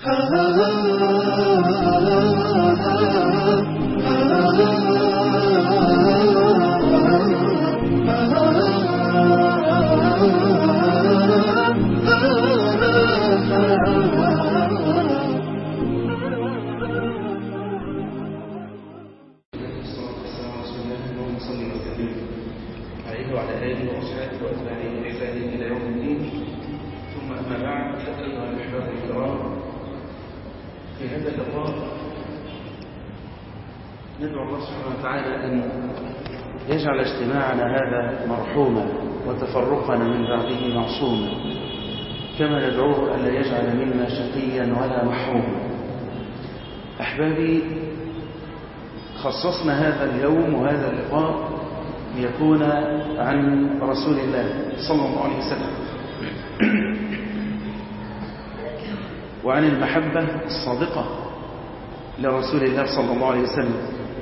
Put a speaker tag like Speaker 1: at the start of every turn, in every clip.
Speaker 1: ندعو الله سبحانه وتعالى أن يجعل اجتماعنا هذا مرحوما وتفرقنا من بعده معصوما كما ندعوه ألا يجعل منا شقيا ولا محروما أحبابي خصصنا هذا اليوم وهذا اللقاء ليكون عن رسول الله صلى الله عليه وسلم وعن المحبة الصادقة لرسول الله صلى الله عليه وسلم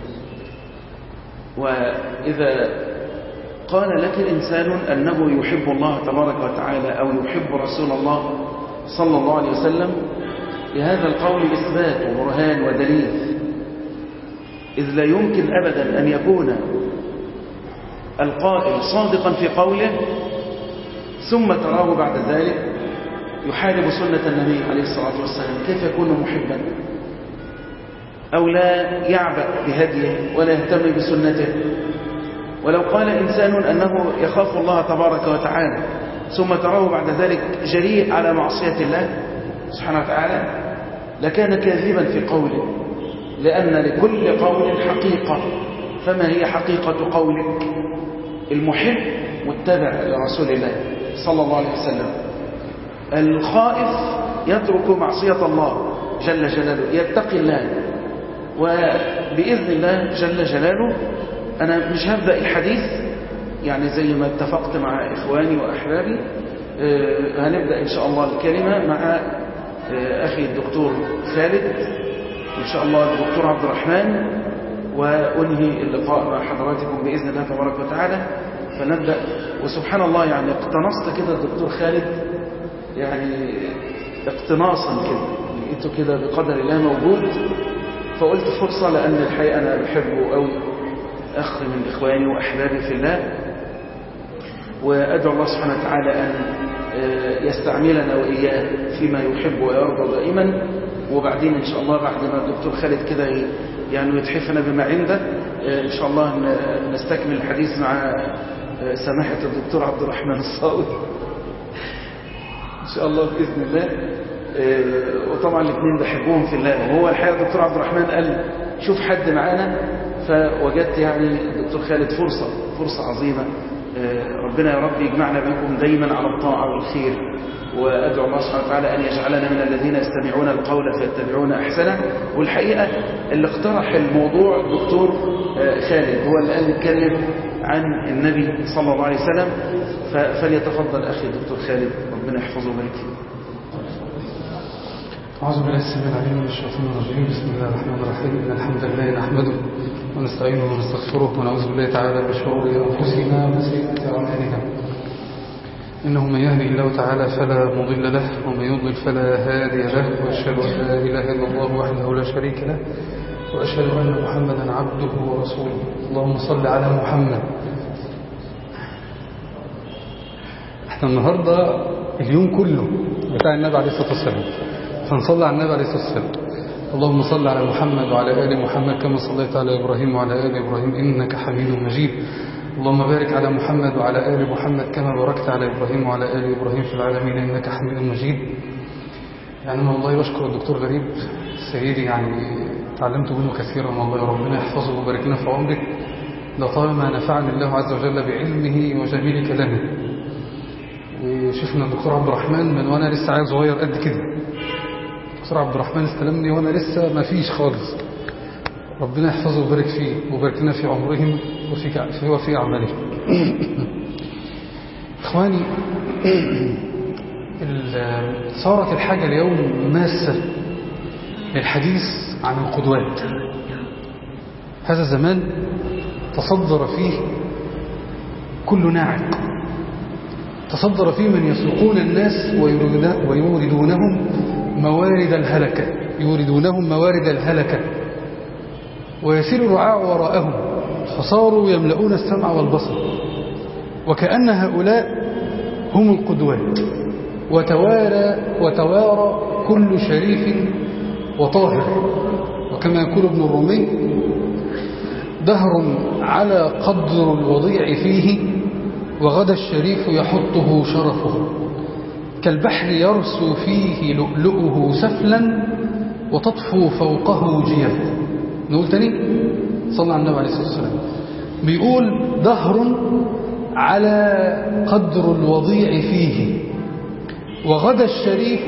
Speaker 1: وإذا قال لك إنسان أنه يحب الله تبارك وتعالى أو يحب رسول الله صلى الله عليه وسلم لهذا القول إثبات وبرهان ودليل إذ لا يمكن أبدا أن يكون القائل صادقا في قوله ثم تراه بعد ذلك يحارب سنة النبي عليه الصلاة والسلام كيف يكون محبا أو لا يعبأ بهديه ولا يهتم بسنته ولو قال إنسان أنه يخاف الله تبارك وتعالى ثم تراه بعد ذلك جريء على معصية الله سبحانه وتعالى لكان كاذبا في قوله لأن لكل قول حقيقة فما هي حقيقة قولك المحب متبع لرسول الله صلى الله عليه وسلم الخائف يترك معصية الله جل جلاله يتقي الله وبإذن الله جل جلاله أنا مش هبدأ الحديث يعني زي ما اتفقت مع إخواني وأحبابي هنبدأ إن شاء الله الكلمة مع أخي الدكتور خالد إن شاء الله الدكتور عبد الرحمن وأنهي اللقاء مع حضراتكم بإذن الله تبارك وتعالى فنبدأ وسبحان الله يعني اقتنصت كده الدكتور خالد يعني اقتناصا كده لقيته كده بقدر الله موجود فقلت فرصة لأن الحقيقة أنا بحبه قوي أخ من إخواني وأحبابي في الله وأدعو الله سبحانه وتعالى أن يستعملنا وإياه فيما يحب ويرضى دائما وبعدين إن شاء الله بعد ما الدكتور خالد كده يعني يتحفنا بما عنده إن شاء الله نستكمل الحديث مع سماحة الدكتور عبد الرحمن الصاوي إن شاء الله بإذن الله وطبعا الاثنين بحبهم في الله وهو الحقيقة الدكتور عبد الرحمن قال شوف حد معانا فوجدت يعني الدكتور خالد فرصة فرصة عظيمة ربنا يا رب يجمعنا بكم دايما على الطاعة والخير وأدعو الله سبحانه وتعالى أن يجعلنا من الذين يستمعون القول فيتبعون أحسنه والحقيقة اللي اقترح الموضوع الدكتور خالد هو اللي قال نتكلم عن النبي صلى الله عليه وسلم فليتفضل أخي الدكتور خالد ربنا يحفظه ويبارك فيه
Speaker 2: أعوذ بالله السميع العليم من الشيطان الرجيم بسم الله الرحمن الرحيم إن الحمد لله نحمده ونستعينه ونستغفره ونعوذ بالله تعالى من شرور أنفسنا ومن سيئات أعمالنا إنه من يهدي الله تعالى فلا مضل له ومن يضلل فلا هادي له وأشهد أن لا إله إلا الله وحده لا شريك له وأشهد أن محمدا عبده ورسوله اللهم صل على محمد احنا النهاردة اليوم كله بتاع النبي عليه الصلاة والسلام فنصلي على النبي عليه الصلاة والسلام اللهم صل على محمد وعلى آل محمد كما صليت على إبراهيم وعلى آل إبراهيم إنك حميد مجيد اللهم بارك على محمد وعلى آل محمد كما باركت على إبراهيم وعلى آل إبراهيم في العالمين إنك حميد مجيد يعني أنا والله بشكر الدكتور غريب سيدي يعني تعلمت منه كثيرا والله ربنا يحفظه ويبارك لنا في عمره لطالما نفعني الله عز وجل بعلمه وجميل كلامه وشفنا الدكتور عبد الرحمن من وانا لسه عيل صغير قد كده الدكتور عبد الرحمن استلمني وانا لسه ما فيش خالص ربنا يحفظه ويبارك فيه ويبارك لنا في عمرهم وفي وفي اعمالهم اخواني صارت الحاجه اليوم ماسه للحديث عن القدوات هذا الزمان تصدر فيه كل ناعق تصدر فيه من يسوقون الناس ويوردونهم موارد الهلكة يوردونهم موارد الهلكة ويسير الرعاع وراءهم فصاروا يملؤون السمع والبصر وكأن هؤلاء هم القدوات وتوارى وتوارى كل شريف وطاهر وكما يقول ابن الرومي دهر على قدر الوضيع فيه وغدا الشريف يحطه شرفه كالبحر يرسو فيه لؤلؤه سفلا وتطفو فوقه جيف نقول تاني صلى على النبي عليه الصلاة والسلام بيقول دهر على قدر الوضيع فيه وغدا الشريف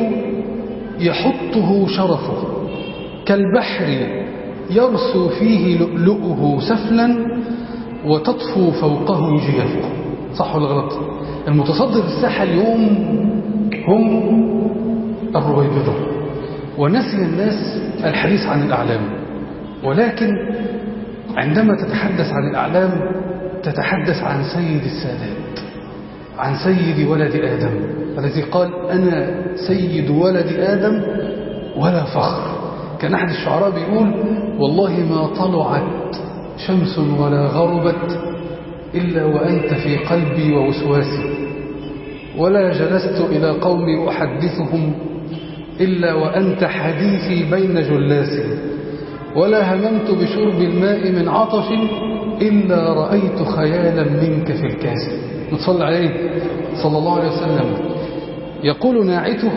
Speaker 2: يحطه شرفه كالبحر يرسو فيه لؤلؤه سفلا وتطفو فوقه جيفه صح ولا غلط المتصدر الساحة اليوم هم الرويبضة ونسي الناس الحديث عن الأعلام ولكن عندما تتحدث عن الأعلام تتحدث عن سيد السادات عن سيد ولد آدم الذي قال أنا سيد ولد آدم ولا فخر كان أحد الشعراء بيقول والله ما طلعت شمس ولا غربت إلا وأنت في قلبي ووسواسي ولا جلست إلى قومي أحدثهم إلا وأنت حديثي بين جلاسي ولا هممت بشرب الماء من عطش إلا رأيت خيالا منك في الكاس نتصلي عليه صلى الله عليه وسلم يقول ناعته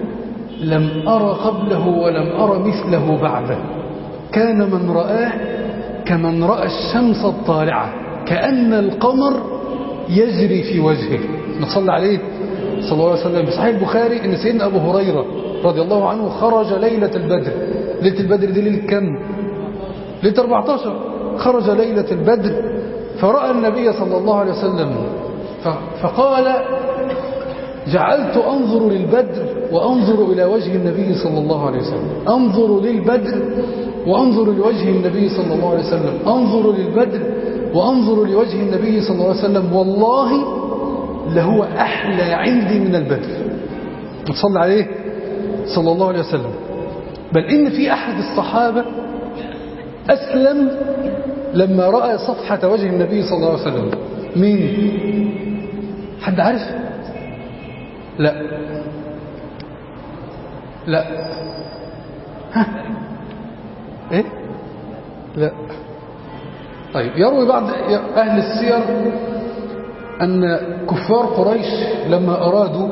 Speaker 2: لم أر قبله ولم أر مثله بعده كان من رآه كمن رأى الشمس الطالعة كأن القمر يجري في وجهه نصلي عليه صلى الله عليه وسلم بصحيح البخاري ان سيدنا ابو هريره رضي الله عنه خرج ليله البدر ليله البدر دي ليله كم ليله 14 خرج ليله البدر فراى النبي صلى الله عليه وسلم فقال جعلت انظر للبدر وانظر الى وجه النبي صلى الله عليه وسلم انظر للبدر وانظر لوجه النبي صلى الله عليه وسلم انظر للبدر وانظر لوجه النبي صلى الله عليه وسلم والله لهو أحلى عندي من البدر بتصلي عليه صلى الله عليه وسلم بل إن في أحد الصحابة أسلم لما رأى صفحة وجه النبي صلى الله عليه وسلم مين حد عارف لا لا ها ايه لا طيب يروي بعض أهل السير أن كفار قريش لما أرادوا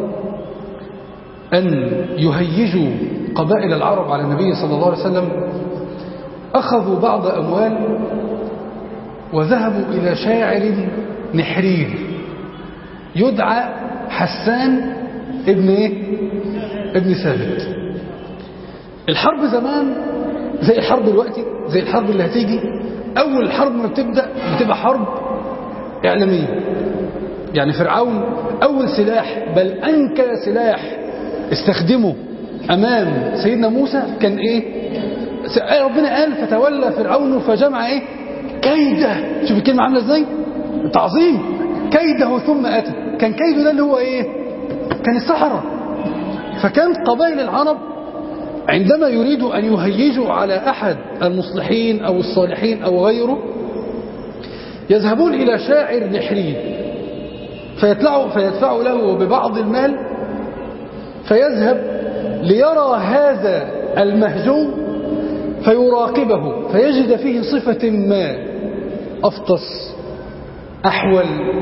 Speaker 2: أن يهيجوا قبائل العرب على النبي صلى الله عليه وسلم أخذوا بعض أموال وذهبوا إلى شاعر نحرير يدعى حسان ابن إيه؟ ابن ثابت الحرب زمان زي الحرب دلوقتي زي الحرب اللي هتيجي أول الحرب ما بتبدأ بتبقى حرب إعلامية يعني فرعون أول سلاح بل أنكى سلاح استخدمه أمام سيدنا موسى كان إيه ربنا قال فتولى فرعون فجمع إيه كيده شوف الكلمة عاملة إزاي تعظيم كيده ثم أتى كان كيده ده اللي هو إيه كان السحرة فكانت قبائل العرب عندما يريدوا أن يهيجوا على أحد المصلحين أو الصالحين أو غيره يذهبون إلى شاعر نحري فيدفعوا, فيدفعوا له ببعض المال فيذهب ليرى هذا المهجوم فيراقبه فيجد فيه صفة ما أفطس أحول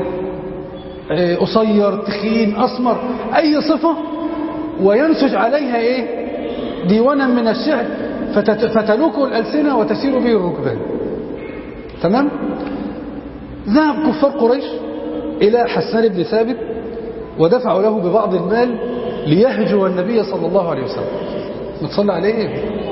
Speaker 2: قصير تخين أسمر أي صفة وينسج عليها إيه ديوانا من الشعر فتلوكه الألسنة وتسير به الركبان تمام ذهب كفار قريش إلى حسان بن ثابت ودفعوا له ببعض المال ليهجو النبي صلى الله عليه وسلم نتصلى عليه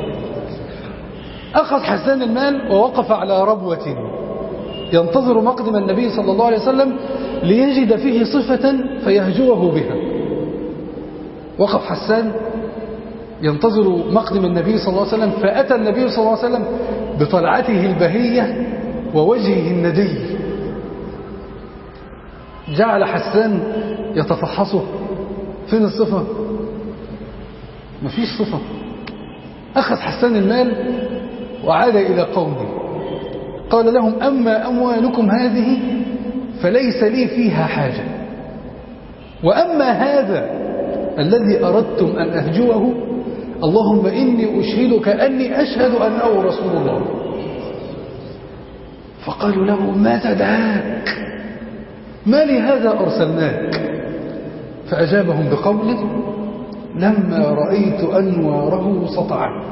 Speaker 2: أخذ حسان المال ووقف على ربوة ينتظر مقدم النبي صلى الله عليه وسلم ليجد فيه صفة فيهجوه بها وقف حسان ينتظر مقدم النبي صلى الله عليه وسلم فأتى النبي صلى الله عليه وسلم بطلعته البهية ووجهه الندي جعل حسان يتفحصه فين الصفة مفيش صفة أخذ حسان المال وعاد إلى قومه قال لهم أما أموالكم هذه فليس لي فيها حاجة وأما هذا الذي أردتم أن أهجوه اللهم إني أشهدك أني أشهد أنه رسول الله فقالوا له ما تدعاك ما لهذا أرسلناك فأجابهم بقوله لما رأيت أنواره سطعت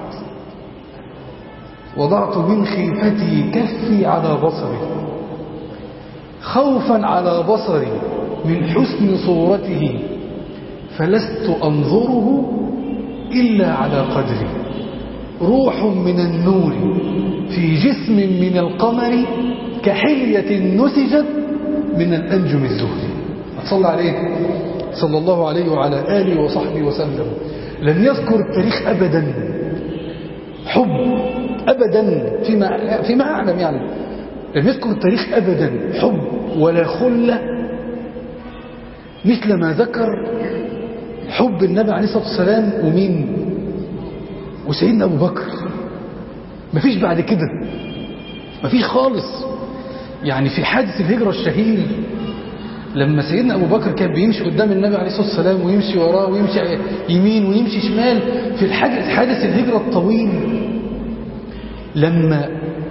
Speaker 2: وضعت من خيفتي كفي على بصري خوفا على بصري من حسن صورته فلست أنظره إلا على قدري روح من النور في جسم من القمر كحلية نسجت من الأنجم الزهري صلى عليه صلى الله عليه وعلى آله وصحبه وسلم لم يذكر التاريخ أبدا حب أبدا فيما, فيما أعلم يعني لم يذكر التاريخ أبدا حب ولا خلة مثل ما ذكر حب النبي عليه الصلاة والسلام ومين وسيدنا أبو بكر مفيش بعد كده مفيش خالص يعني في حادث الهجرة الشهير لما سيدنا أبو بكر كان بيمشي قدام النبي عليه الصلاة والسلام ويمشي وراه ويمشي يمين ويمشي شمال في الحادث حادث الهجرة الطويل لما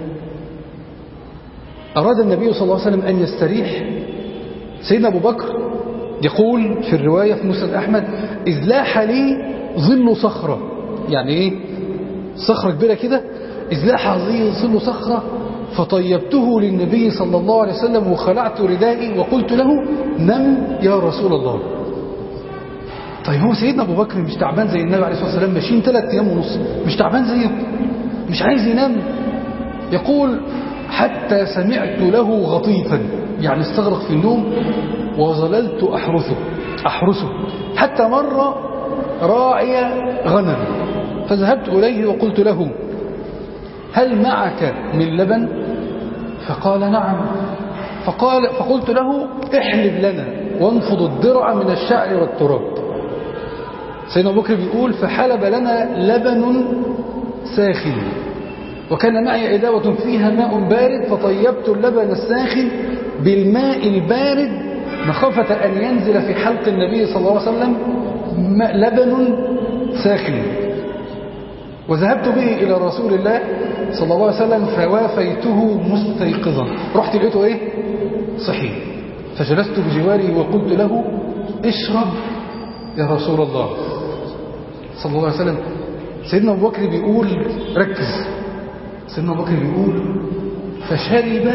Speaker 2: أراد النبي صلى الله عليه وسلم أن يستريح سيدنا أبو بكر يقول في الرواية في مسند أحمد إذ لاح لي ظل صخرة يعني إيه صخرة كبيرة كده إذ لاح ظل صخرة فطيبته للنبي صلى الله عليه وسلم وخلعت ردائي وقلت له نم يا رسول الله طيب هو سيدنا أبو بكر مش تعبان زي النبي عليه الصلاة والسلام ماشيين ثلاث أيام ونص مش تعبان زيه مش عايز ينام يقول حتى سمعت له غطيفا يعني استغرق في النوم وظللت أحرسه أحرسه حتى مر راعي غنم فذهبت إليه وقلت له هل معك من لبن فقال نعم فقال فقلت له احلب لنا وانفض الدرع من الشعر والتراب سيدنا أبو بكر بيقول فحلب لنا لبن ساخن وكان معي إداوة فيها ماء بارد فطيبت اللبن الساخن بالماء البارد مخافة أن ينزل في حلق النبي صلى الله عليه وسلم لبن ساخن وذهبت به إلى رسول الله صلى الله عليه وسلم فوافيته مستيقظا رحت لقيته إيه صحيح فجلست بجواره وقلت له اشرب يا رسول الله صلى الله عليه وسلم سيدنا أبو بكر بيقول ركز سيدنا أبو بكر بيقول فشرب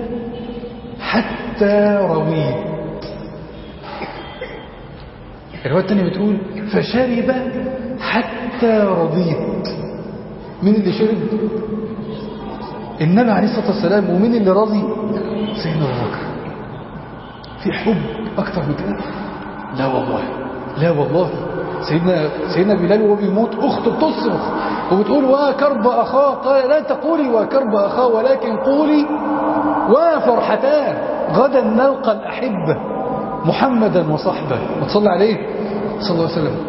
Speaker 2: حتى رويت الرواية الثانية بتقول فشرب حتى رضيت مين اللي شرب النبي عليه الصلاة والسلام ومين اللي رضي سيدنا أبو بكر في حب أكتر من كده لا والله لا والله سيدنا سيدنا بلال وهو بيموت اخته بتصرخ وبتقول وكرب اخاه قال لا تقولي وكرب اخاه ولكن قولي وفرحتان غدا نلقى الاحبه محمدا وصحبه وتصلي عليه صلى الله عليه وسلم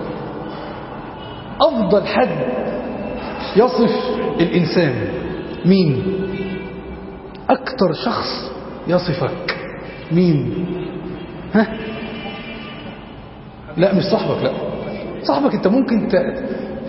Speaker 2: افضل حد يصف الانسان مين اكتر شخص يصفك مين ها لا مش صاحبك لا صاحبك انت ممكن ت... اه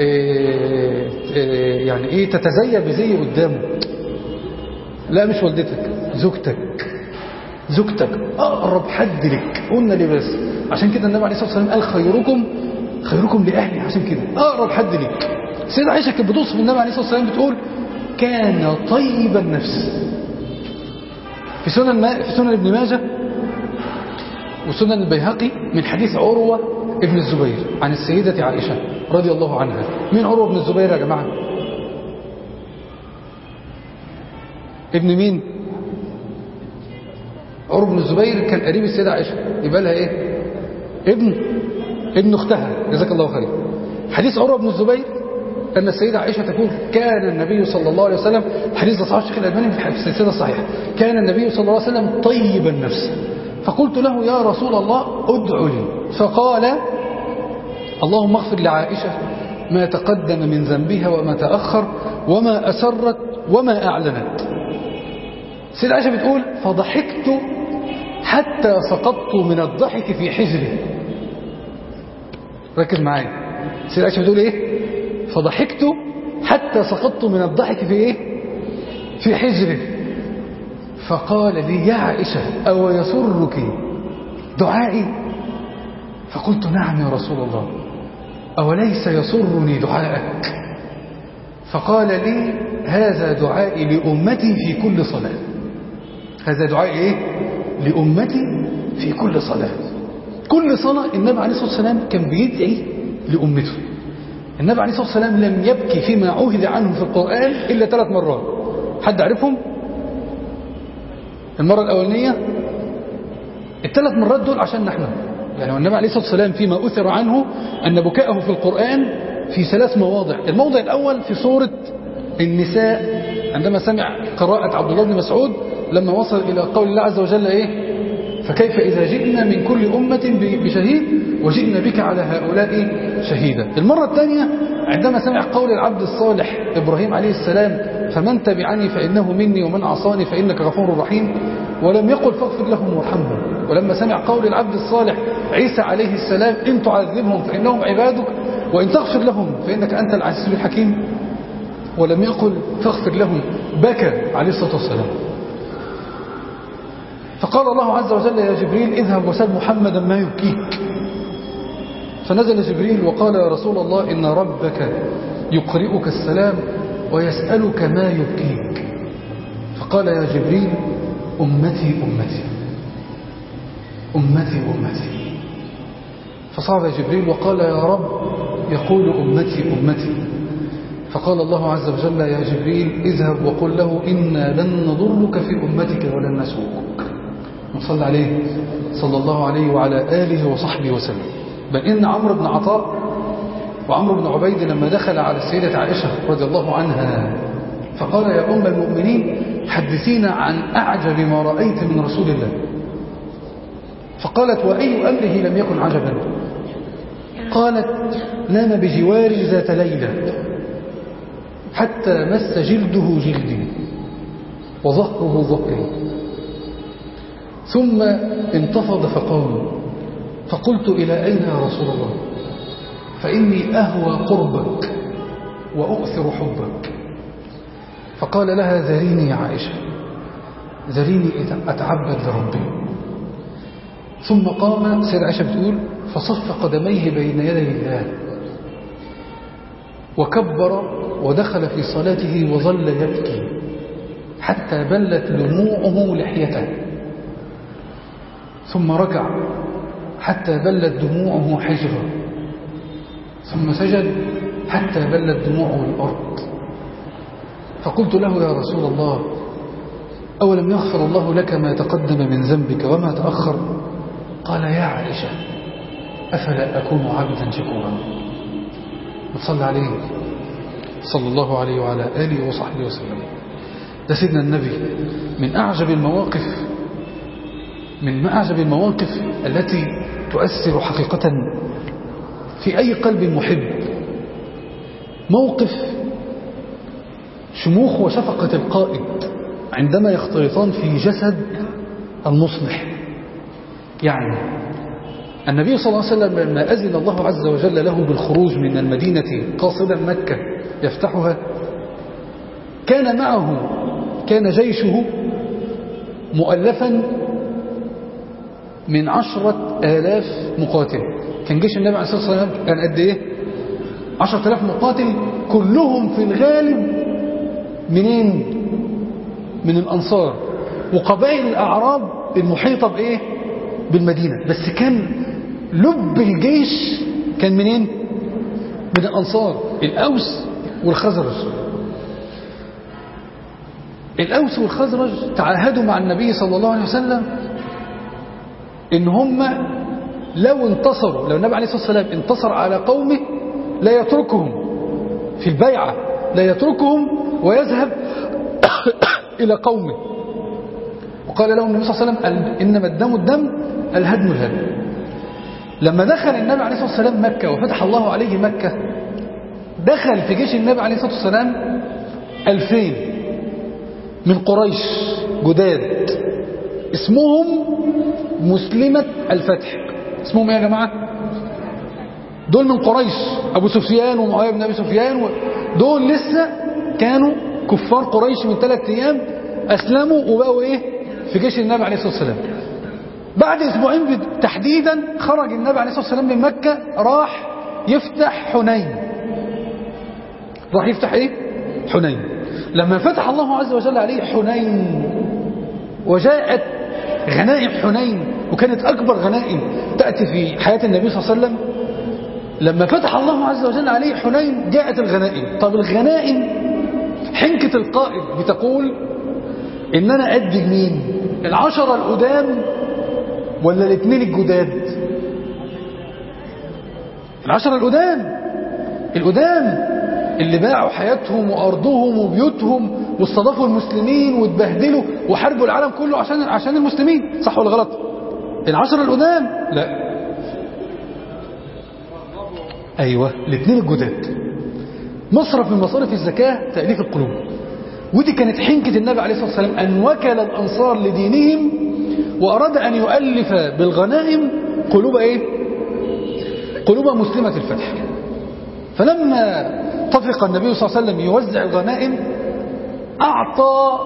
Speaker 2: اه يعني ايه تتزيى بزي قدامه لا مش والدتك زوجتك زوجتك اقرب حد لك قلنا ليه بس عشان كده النبي عليه الصلاه والسلام قال خيركم خيركم لاهلي عشان كده اقرب حد لك سيدة عائشه كانت بتوصف النبي عليه الصلاه والسلام بتقول كان طيب النفس في سنن ما... في سنن ابن ماجه وسنن البيهقي من حديث عروة ابن الزبير عن السيدة عائشة رضي الله عنها مين عروة ابن الزبير يا جماعة ابن مين عروة بن الزبير كان قريب السيدة عائشة يبقى لها ايه ابن ابن اختها جزاك الله خير حديث عروة بن الزبير أن السيدة عائشة تقول كان النبي صلى الله عليه وسلم حديث صحيح الشيخ الألباني في السلسلة الصحيحة كان النبي صلى الله عليه وسلم طيب النفس فقلت له يا رسول الله ادع لي فقال اللهم اغفر لعائشة ما تقدم من ذنبها وما تأخر وما أسرت وما أعلنت سيد عائشة بتقول فضحكت حتى سقطت من الضحك في حجري ركز معايا سيد عائشة بتقول ايه فضحكت حتى سقطت من الضحك في ايه في حجري فقال لي يا عائشة أو يسرك دعائي فقلت نعم يا رسول الله أوليس يسرني دعائك فقال لي هذا دعائي لأمتي في كل صلاة هذا دعائي إيه؟ لأمتي في كل صلاة كل صلاة النبي عليه الصلاة والسلام كان بيدعي لأمته النبي عليه الصلاة والسلام لم يبكي فيما عهد عنه في القرآن إلا ثلاث مرات حد عرفهم؟ المرة الأولانية الثلاث مرات دول عشان نحن يعني النبي عليه الصلاة والسلام فيما أثر عنه أن بكاءه في القرآن في ثلاث مواضع الموضع الأول في سورة النساء عندما سمع قراءة عبد الله بن مسعود لما وصل إلى قول الله عز وجل إيه فكيف إذا جئنا من كل أمة بشهيد وجئنا بك على هؤلاء شهيدا المرة الثانية عندما سمع قول العبد الصالح إبراهيم عليه السلام فمن تبعني فإنه مني ومن عصاني فإنك غفور رحيم ولم يقل فاغفر لهم وارحمهم ولما سمع قول العبد الصالح عيسى عليه السلام إن تعذبهم فإنهم عبادك وإن تغفر لهم فإنك أنت العزيز الحكيم ولم يقل فاغفر لهم بكى عليه الصلاة والسلام فقال الله عز وجل يا جبريل اذهب وسل محمدا ما يبكيك فنزل جبريل وقال يا رسول الله إن ربك يقرئك السلام ويسألك ما يبكيك فقال يا جبريل أمتي أمتي أمتي أمتي فصعد جبريل وقال يا رب يقول أمتي أمتي فقال الله عز وجل يا جبريل اذهب وقل له إنا لن نضرك في أمتك ولن نسوقك نصلي عليه صلى الله عليه وعلى آله وصحبه وسلم بل إن عمرو بن عطاء وعمرو بن عبيد لما دخل على السيدة عائشة رضي الله عنها فقال يا أم المؤمنين حدثينا عن أعجب ما رأيت من رسول الله فقالت وأي أمره لم يكن عجبا قالت نام بجواري ذات ليلة حتى مس جلده جلدي وظهره ظهري ثم انتفض فقام فقلت إلى أين يا رسول الله فإني أهوى قربك وأؤثر حبك فقال لها ذريني يا عائشة ذريني أتعبد لربي ثم قام سيد عائشة بتقول فصف قدميه بين يدي الله وكبر ودخل في صلاته وظل يبكي حتى بلت دموعه لحيته ثم ركع حتى بلت دموعه حجرا ثم سجد حتى بلت دموعه الأرض فقلت له يا رسول الله أولم يغفر الله لك ما تقدم من ذنبك وما تأخر قال يا عائشة أفلا أكون عبدا شكورا وصلى عليه صلى الله عليه وعلى آله وصحبه وسلم ده سيدنا النبي من أعجب المواقف من أعجب المواقف التي تؤثر حقيقة في أي قلب محب موقف شموخ وشفقة القائد عندما يختلطان في جسد المصلح يعني النبي صلى الله عليه وسلم لما أذن الله عز وجل له بالخروج من المدينة قاصدا مكة يفتحها كان معه كان جيشه مؤلفا من عشرة آلاف مقاتل كان جيش النبي عليه الصلاة والسلام كان قد إيه عشرة آلاف مقاتل كلهم في الغالب منين من الأنصار وقبائل الأعراب المحيطة بإيه بالمدينة بس كان لب الجيش كان منين من الأنصار الأوس والخزرج الأوس والخزرج تعاهدوا مع النبي صلى الله عليه وسلم إن هم لو انتصروا لو النبي عليه الصلاة والسلام انتصر على قومه لا يتركهم في البيعة لا يتركهم ويذهب إلى قومه وقال لهم النبي صلى الله عليه وسلم إنما الدم الدم الهدم الهدم لما دخل النبي عليه الصلاة والسلام مكة وفتح الله عليه مكة دخل في جيش النبي عليه الصلاة والسلام ألفين من قريش جداد اسمهم مسلمة الفتح اسمهم ايه يا جماعة دول من قريش أبو سفيان ومعاوية بن أبي سفيان و... دول لسه كانوا كفار قريش من ثلاث أيام أسلموا وبقوا إيه في جيش النبي عليه الصلاة والسلام بعد أسبوعين تحديدا خرج النبي عليه الصلاة والسلام من مكة راح يفتح حنين راح يفتح إيه حنين لما فتح الله عز وجل عليه حنين وجاءت غنائم حنين وكانت أكبر غنائم تأتي في حياة النبي صلى الله عليه وسلم لما فتح الله عز وجل عليه حنين جاءت الغنائم طب الغنائم حنكة القائد بتقول إن أنا أدي مين العشرة القدام ولا الاثنين الجداد العشرة القدام القدام اللي باعوا حياتهم وأرضهم وبيوتهم واستضافوا المسلمين واتبهدلوا وحاربوا العالم كله عشان عشان المسلمين صح ولا غلط العشرة القدام لا أيوة الاثنين الجداد مصرف من مصارف الزكاة تأليف القلوب ودي كانت حنكة النبي عليه الصلاة والسلام أن وكل الأنصار لدينهم وأراد أن يؤلف بالغنائم قلوب إيه؟ قلوب مسلمة الفتح فلما طفق النبي صلى الله عليه وسلم يوزع الغنائم أعطى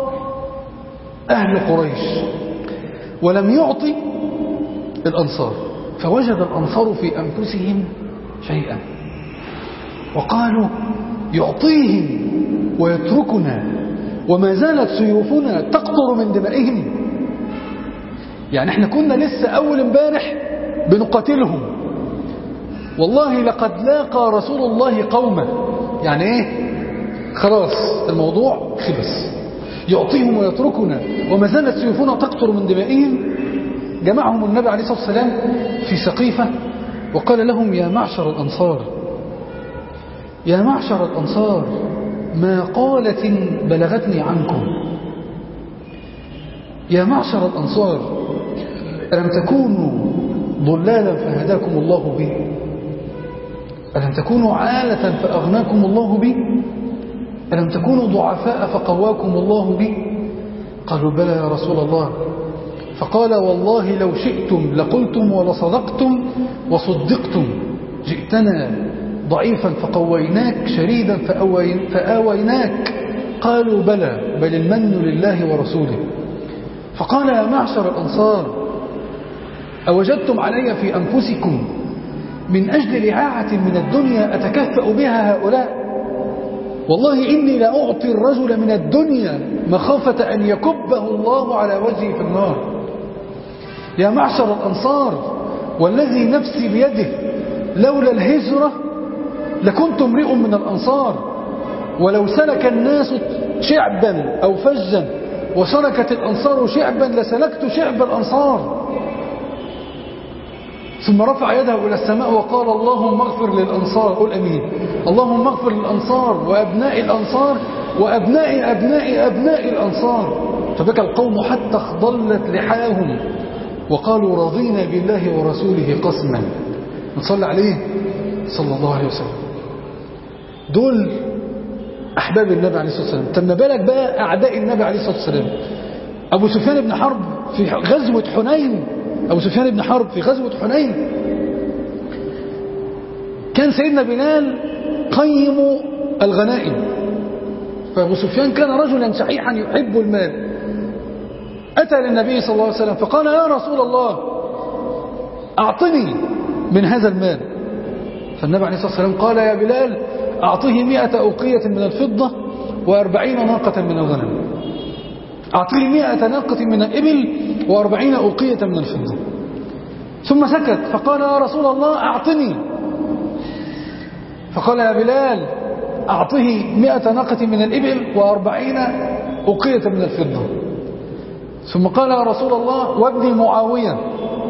Speaker 2: أهل قريش ولم يعطي الأنصار فوجد الأنصار في أنفسهم شيئا وقالوا يعطيهم ويتركنا وما زالت سيوفنا تقطر من دمائهم يعني احنا كنا لسه أول امبارح بنقاتلهم والله لقد لاقى رسول الله قومه يعني ايه خلاص الموضوع خلص يعطيهم ويتركنا وما زالت سيوفنا تقطر من دمائهم جمعهم النبي عليه الصلاة والسلام في سقيفة وقال لهم يا معشر الأنصار يا معشر الأنصار ما قالة بلغتني عنكم يا معشر الأنصار ألم تكونوا ضلالا فهداكم الله به ألم تكونوا عالة فأغناكم الله به ألم تكونوا ضعفاء فقواكم الله به قالوا بلى يا رسول الله فقال والله لو شئتم لقلتم ولصدقتم وصدقتم جئتنا ضعيفا فقويناك شريدا فآويناك قالوا بلى بل المن لله ورسوله فقال يا معشر الأنصار أوجدتم علي في أنفسكم من أجل رعاعة من الدنيا أتكفأ بها هؤلاء والله إني لأعطي الرجل من الدنيا مخافة أن يكبه الله على وجهه في النار يا معشر الأنصار والذي نفسي بيده لولا الهجرة لكنت امرئ من الأنصار ولو سلك الناس شعبا أو فجا وسلكت الأنصار شعبا لسلكت شعب الأنصار ثم رفع يده إلى السماء وقال اللهم اغفر للأنصار قل أمين اللهم اغفر للأنصار وأبناء الأنصار وأبناء أبناء أبناء الأنصار فبكى القوم حتى اخضلت لحاهم وقالوا رضينا بالله ورسوله قسما نصلي عليه صلى الله عليه وسلم دول أحباب النبي عليه الصلاة والسلام تم بالك بقى أعداء النبي عليه الصلاة والسلام أبو سفيان بن حرب في غزوة حنين أبو سفيان بن حرب في غزوة حنين كان سيدنا بلال قيم الغنائم فأبو سفيان كان رجلا شحيحا يحب المال أتى للنبي صلى الله عليه وسلم فقال يا رسول الله أعطني من هذا المال فالنبي عليه الصلاة والسلام قال يا بلال أعطيه مئة أوقية من الفضة وأربعين ناقة من الغنم أعطيه مئة ناقة من الإبل وأربعين أوقية من الفضة ثم سكت فقال يا رسول الله أعطني فقال يا بلال أعطه مئة ناقة من الإبل وأربعين أوقية من الفضة ثم قال يا رسول الله وابني معاوية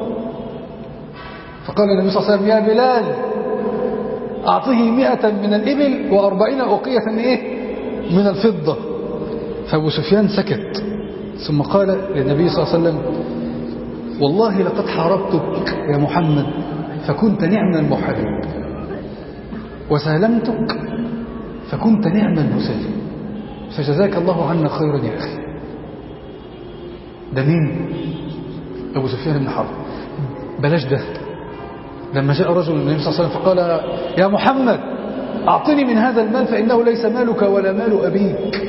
Speaker 2: فقال النبي صلى الله عليه وسلم يا بلال أعطه مئة من الإبل وأربعين أوقية من إيه؟ من الفضة فأبو سفيان سكت ثم قال للنبي صلى الله عليه وسلم والله لقد حاربتك يا محمد فكنت نعم المحارب وسالمتك فكنت نعم المسلم فجزاك الله عنا خيرا يا أخي ده مين أبو سفيان بن حرب بلاش ده لما جاء رجل النبي صلى الله عليه وسلم فقال يا محمد أعطني من هذا المال فإنه ليس مالك ولا مال أبيك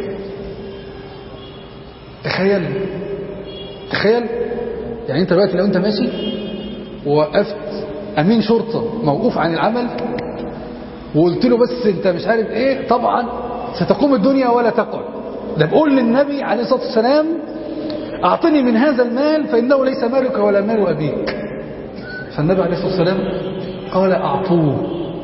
Speaker 2: تخيل تخيل يعني انت دلوقتي لو انت ماشي ووقفت امين شرطة موقوف عن العمل وقلت له بس انت مش عارف ايه طبعا ستقوم الدنيا ولا تقعد ده بقول للنبي عليه الصلاة والسلام اعطني من هذا المال فانه ليس مالك ولا مال ابيك فالنبي عليه الصلاة والسلام قال اعطوه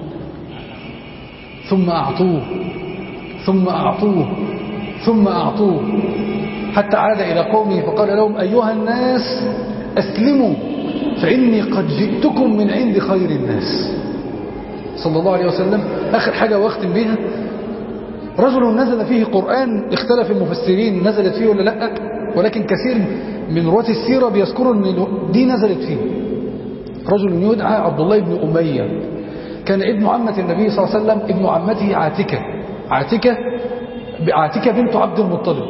Speaker 2: ثم اعطوه ثم اعطوه ثم اعطوه حتى عاد إلى قومه فقال لهم أيها الناس أسلموا فإني قد جئتكم من عند خير الناس صلى الله عليه وسلم آخر حاجة واختم بها رجل نزل فيه قرآن اختلف المفسرين نزلت فيه ولا لا ولكن كثير من رواة السيرة بيذكروا أن دي نزلت فيه رجل يدعى عبد الله بن أمية كان ابن عمة النبي صلى الله عليه وسلم ابن عمته عاتكة عاتكة عاتكة بنت عبد المطلب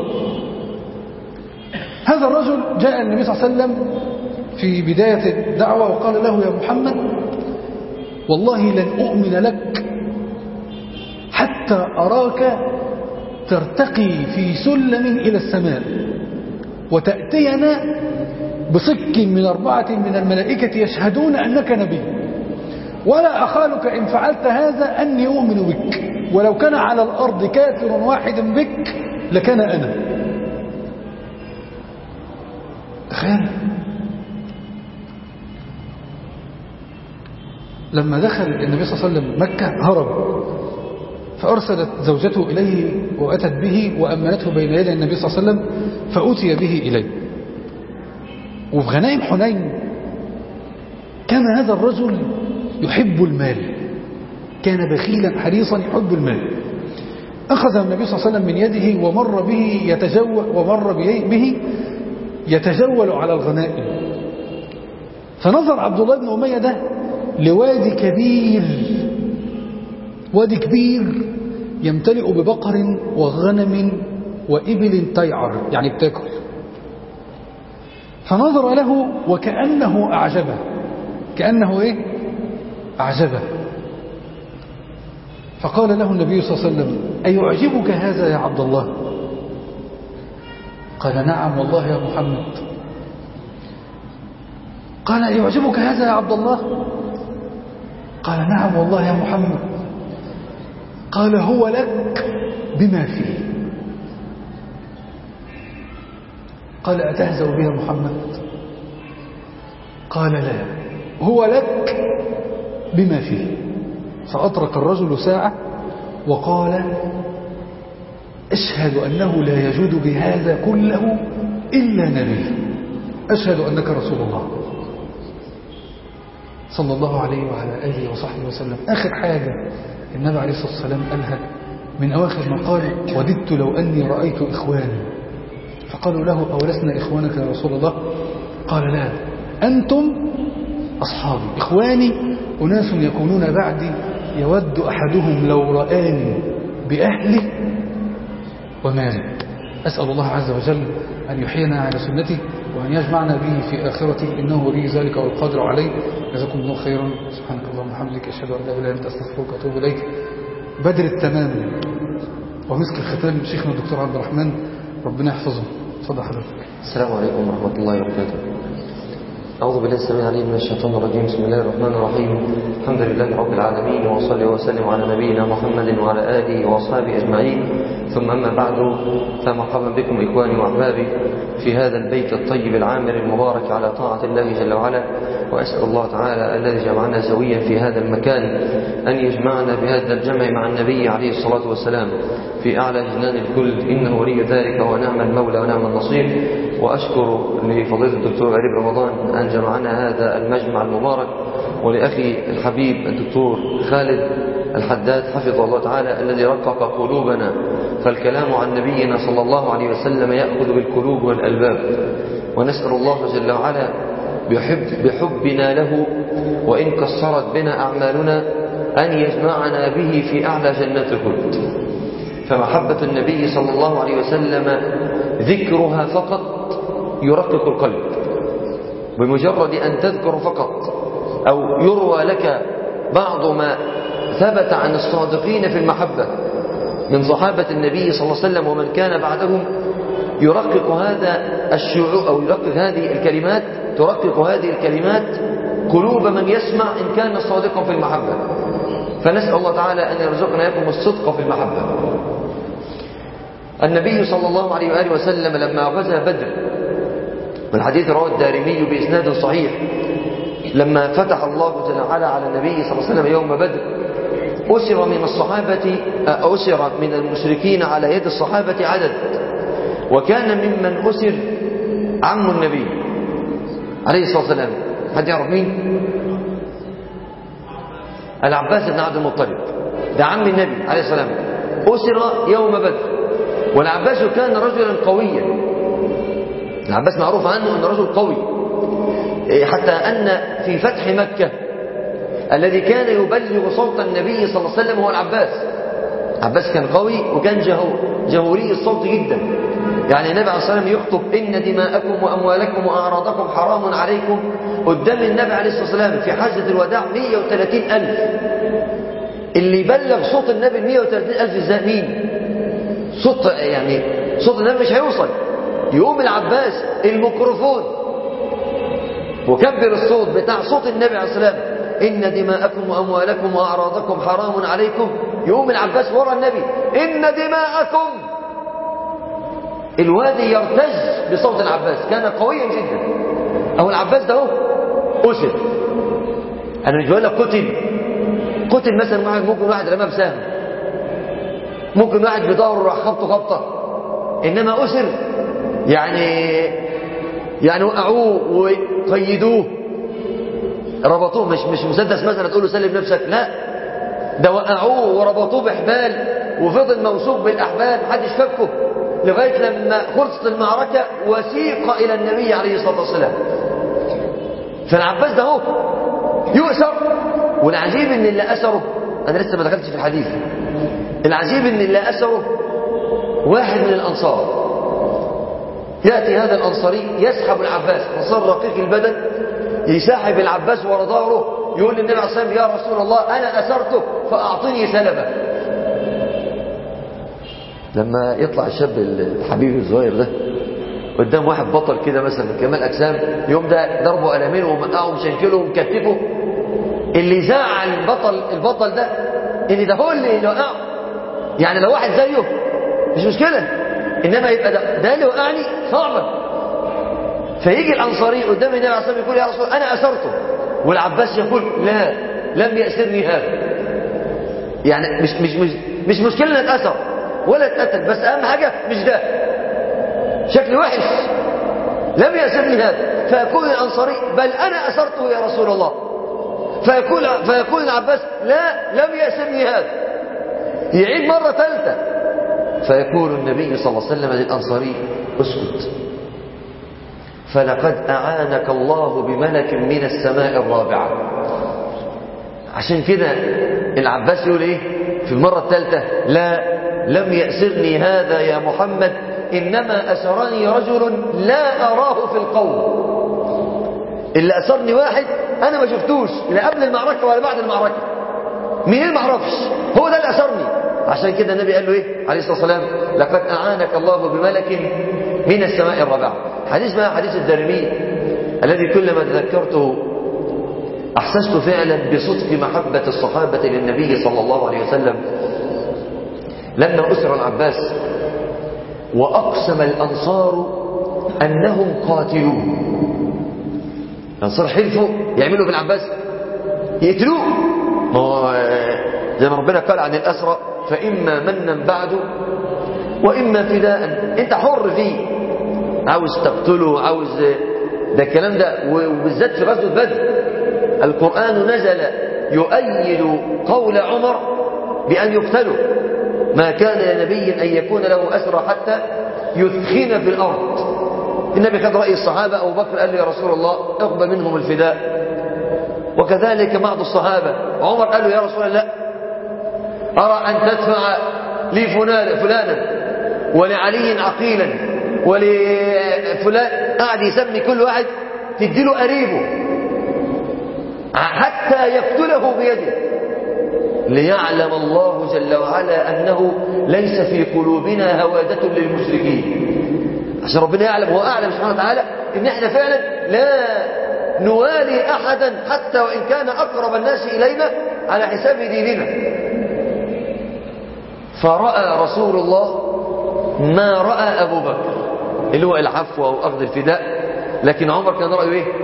Speaker 2: هذا الرجل جاء النبي صلى الله عليه وسلم في بداية الدعوة وقال له يا محمد والله لن أؤمن لك حتى أراك ترتقي في سلم إلى السماء وتأتينا بصك من أربعة من الملائكة يشهدون أنك نبي ولا أخالك إن فعلت هذا أني أؤمن بك ولو كان على الأرض كافر واحد بك لكان أنا تخيل لما دخل النبي صلى الله عليه وسلم مكة هرب فأرسلت زوجته إليه وأتت به وأمنته بين يدي النبي صلى الله عليه وسلم فأتي به إليه وفي غنائم حنين كان هذا الرجل يحب المال كان بخيلا حريصا يحب المال أخذ النبي صلى الله عليه وسلم من يده ومر به يتجول ومر به يتجول على الغنائم فنظر عبد الله بن أمية ده لوادي كبير وادي كبير يمتلئ ببقر وغنم وإبل تيعر يعني بتاكل فنظر له وكأنه أعجبه كأنه إيه أعجبه فقال له النبي صلى الله عليه وسلم أيعجبك هذا يا عبد الله قال نعم والله يا محمد قال يعجبك هذا يا عبد الله قال نعم والله يا محمد قال هو لك بما فيه قال أتهزأ بها محمد قال لا هو لك بما فيه فأطرق الرجل ساعة وقال أشهد أنه لا يجود بهذا كله إلا نبي أشهد أنك رسول الله صلى الله عليه وعلى آله وصحبه وسلم آخر حاجة النبي عليه الصلاة والسلام قالها من أواخر ما قال وددت لو أني رأيت إخواني فقالوا له أولسنا إخوانك يا رسول الله قال لا أنتم أصحابي إخواني أناس يكونون بعدي يود أحدهم لو رآني بأهله وماله أسأل الله عز وجل أن يحيينا على سنته وأن يجمعنا به في آخرته إنه ولي ذلك والقادر عليه جزاكم الله خيرا سبحانك اللهم وبحمدك أشهد أن لا إله إلا أنت أستغفرك وأتوب إليك بدر التمام ومسك الختام شيخنا الدكتور عبد الرحمن ربنا يحفظه اتفضل حضرتك
Speaker 3: السلام عليكم ورحمة الله وبركاته أعوذ بالله السميع العليم من الشيطان الرجيم بسم الله الرحمن الرحيم الحمد لله رب العالمين وصلي وسلم على نبينا محمد وعلى آله وأصحابه أجمعين ثم أما بعد فمرحبا بكم إخواني وأحبابي في هذا البيت الطيب العامر المبارك على طاعة الله جل وعلا وأسأل الله تعالى الذي جمعنا سويا في هذا المكان أن يجمعنا بهذا الجمع مع النبي عليه الصلاة والسلام في أعلى جنان الكل إنه ولي ذلك ونعم المولى ونعم النصير وأشكر لفضيلة الدكتور غريب رمضان أن جمعنا هذا المجمع المبارك ولأخي الحبيب الدكتور خالد الحداد حفظه الله تعالى الذي رقق قلوبنا فالكلام عن نبينا صلى الله عليه وسلم يأخذ بالقلوب والألباب ونسأل الله جل وعلا بحب بحبنا له وإن كسرت بنا أعمالنا أن يجمعنا به في أعلى جنات الخلد فمحبة النبي صلى الله عليه وسلم ذكرها فقط يرقق القلب بمجرد أن تذكر فقط أو يروى لك بعض ما ثبت عن الصادقين في المحبة من صحابة النبي صلى الله عليه وسلم ومن كان بعدهم يرقق هذا الشعور أو يرقق هذه الكلمات ترقق هذه الكلمات قلوب من يسمع إن كان صادقا في المحبة فنسأل الله تعالى أن يرزقنا إياكم الصدق في المحبة النبي صلى الله عليه وآله وسلم لما غزا بدر والحديث رواه الدارمي بإسناد صحيح لما فتح الله جل وعلا على النبي صلى الله عليه وسلم يوم بدر أسر من الصحابة أسر من المشركين على يد الصحابة عدد وكان ممن أسر عم النبي عليه الصلاة والسلام حد يعرف مين العباس بن عبد المطلب ده عم النبي عليه الصلاة والسلام أسر يوم بدر والعباس كان رجلا قويا العباس معروف عنه أنه رجل قوي حتى أن في فتح مكة الذي كان يبلغ صوت النبي صلى الله عليه وسلم هو العباس العباس كان قوي وكان جهور جهوري الصوت جدا يعني النبي عليه الصلاة والسلام يخطب إن دماءكم وأموالكم وأعراضكم حرام عليكم قدام النبي عليه الصلاة والسلام في حجة الوداع 130 ألف اللي يبلغ صوت النبي 130 ألف ازاي مين صوت يعني صوت النبي مش هيوصل يقوم العباس الميكروفون وكبر الصوت بتاع صوت النبي عليه الصلاة والسلام إن دماءكم وأموالكم وأعراضكم حرام عليكم يقوم العباس ورا النبي إن دماءكم الوادي يرتج بصوت العباس كان قويا جدا أو العباس ده هو أسر أنا مش بقول لك قتل قتل مثلا واحد ممكن واحد رماه بسهم ممكن واحد بدوره راح خبطه خبطه إنما أسر يعني يعني وقعوه وقيدوه ربطوه مش مش مسدس مثلا تقول له سلم نفسك لا ده وقعوه وربطوه بحبال وفضل موثوق بالاحبال محدش فكه لغايه لما خلصت المعركه وسيق الى النبي عليه الصلاه والسلام فالعباس ده هو يؤسر والعجيب ان اللي اسره انا لسه ما دخلتش في الحديث العجيب ان اللي اسره واحد من الانصار ياتي هذا الانصاري يسحب العباس انصار رقيق البدن يسحب العباس ورا ظهره يقول للنبي عليه الصلاه والسلام يا رسول الله انا اسرته فاعطني سلبه لما يطلع الشاب الحبيب الصغير ده قدام واحد بطل كده مثلا من كمال اجسام يوم ده ضربه قلمين ومقعه ومشنكله ومكتفه اللي زعل البطل البطل ده ان ده هو اللي وقعه يعني لو واحد زيه مش مشكله انما يبقى ده ده اللي وقعني صعبه فيجي الانصاري قدام النبي عليه الصلاه يقول يا رسول انا اسرته والعباس يقول لا لم ياسرني هذا يعني مش مش مش مش مشكله ان اتاثر ولا اتقتل بس اهم حاجه مش ده شكل وحش لم ياسرني هذا فيقول الانصاري بل انا اسرته يا رسول الله فيقول فيقول العباس لا لم ياسرني هذا يعيد مره ثالثه فيقول النبي صلى الله عليه وسلم للانصاري اسكت فلقد أعانك الله بملك من السماء الرابعة عشان كده العباس يقول ايه في المرة الثالثة لا لم يأسرني هذا يا محمد إنما أسرني رجل لا أراه في القوم اللي أسرني واحد أنا ما شفتوش لا قبل المعركة ولا بعد المعركة مين ما اعرفش هو ده اللي أسرني عشان كده النبي قال له ايه عليه الصلاة والسلام لقد أعانك الله بملك من السماء الرابعة حديث ما حديث الدارمي الذي كلما تذكرته أحسست فعلا بصدق محبة الصحابة للنبي صلى الله عليه وسلم لما أسر العباس وأقسم الأنصار أنهم قاتلوه الأنصار حلفوا يعملوا بالعباس يقتلوه ما هو زي ما ربنا قال عن الأسرى فإما منا بعد وإما فداء أنت حر فيه عاوز تقتله عاوز ده الكلام ده وبالذات في غزوة بدر القرآن نزل يؤيد قول عمر بأن يقتلوا ما كان لنبي أن يكون له أسرى حتى يثخن في الأرض النبي خد رأي الصحابة أبو بكر قال له يا رسول الله اقبل منهم الفداء وكذلك بعض الصحابة عمر قال له يا رسول الله أرى أن تدفع لي فلان فلانا ولعلي عقيلا ولفلان قاعد يسمي كل واحد تديله قريبه حتى يقتله بيده ليعلم الله جل وعلا أنه ليس في قلوبنا هوادة للمشركين عشان ربنا يعلم هو أعلم سبحانه وتعالى إن احنا فعلا لا نوالي أحدا حتى وإن كان أقرب الناس إلينا على حساب ديننا فرأى رسول الله ما رأى أبو بكر اللي هو العفو أو أخذ الفداء لكن عمر كان رأيه إيه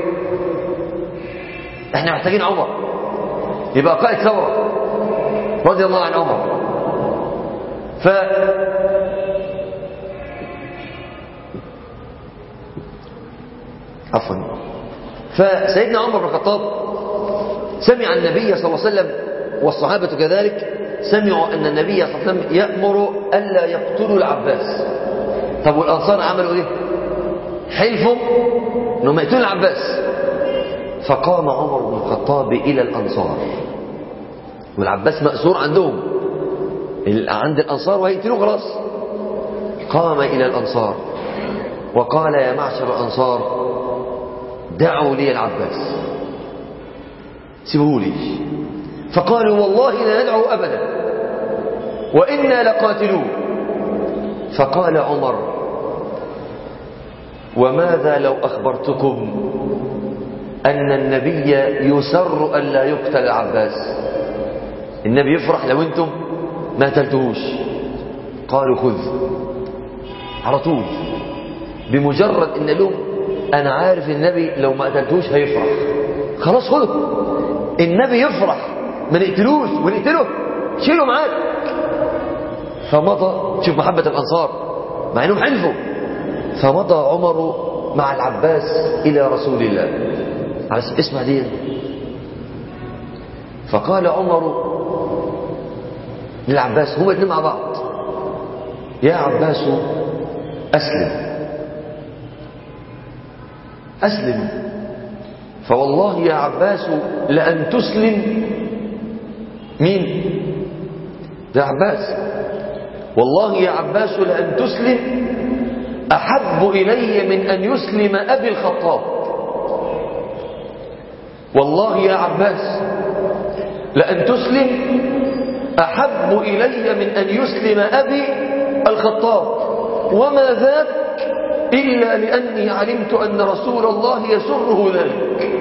Speaker 3: احنا محتاجين عمر يبقى قائد ثورة رضي الله عن عمر ف عفوا فسيدنا عمر بن الخطاب سمع النبي صلى الله عليه وسلم والصحابة كذلك سمعوا أن النبي صلى الله عليه وسلم يأمر ألا يقتلوا العباس طب والأنصار عملوا إيه حلفوا أنهم يقتلوا العباس فقام عمر بن الخطاب إلى الأنصار والعباس مأسور عندهم عند الأنصار وهيقتلوه خلاص قام إلى الأنصار وقال يا معشر الأنصار دعوا لي العباس سيبوه لي فقالوا والله لا ندعو أبدا وإنا لقاتلوه فقال عمر وماذا لو أخبرتكم أن النبي يسر أن لا يقتل العباس النبي يفرح لو أنتم ما قتلتهوش قالوا خذ على طول بمجرد ان لهم انا عارف النبي لو ما قتلتوش هيفرح خلاص خده النبي يفرح ما نقتلوش ونقتله شيله معاك فمضى شوف محبة الأنصار مع انهم حلفوا فمضى عمر مع العباس إلى رسول الله على اسمع دي فقال عمر للعباس هما الاثنين مع بعض يا عباس أسلم أسلم فوالله يا عباس لأن تسلم مين يا عباس والله يا عباس لأن تسلم أحب إلي من أن يسلم أبي الخطاب والله يا عباس لأن تسلم أحب إلي من أن يسلم أبي الخطاب وما ذاك إلا لأني علمت أن رسول الله يسره ذلك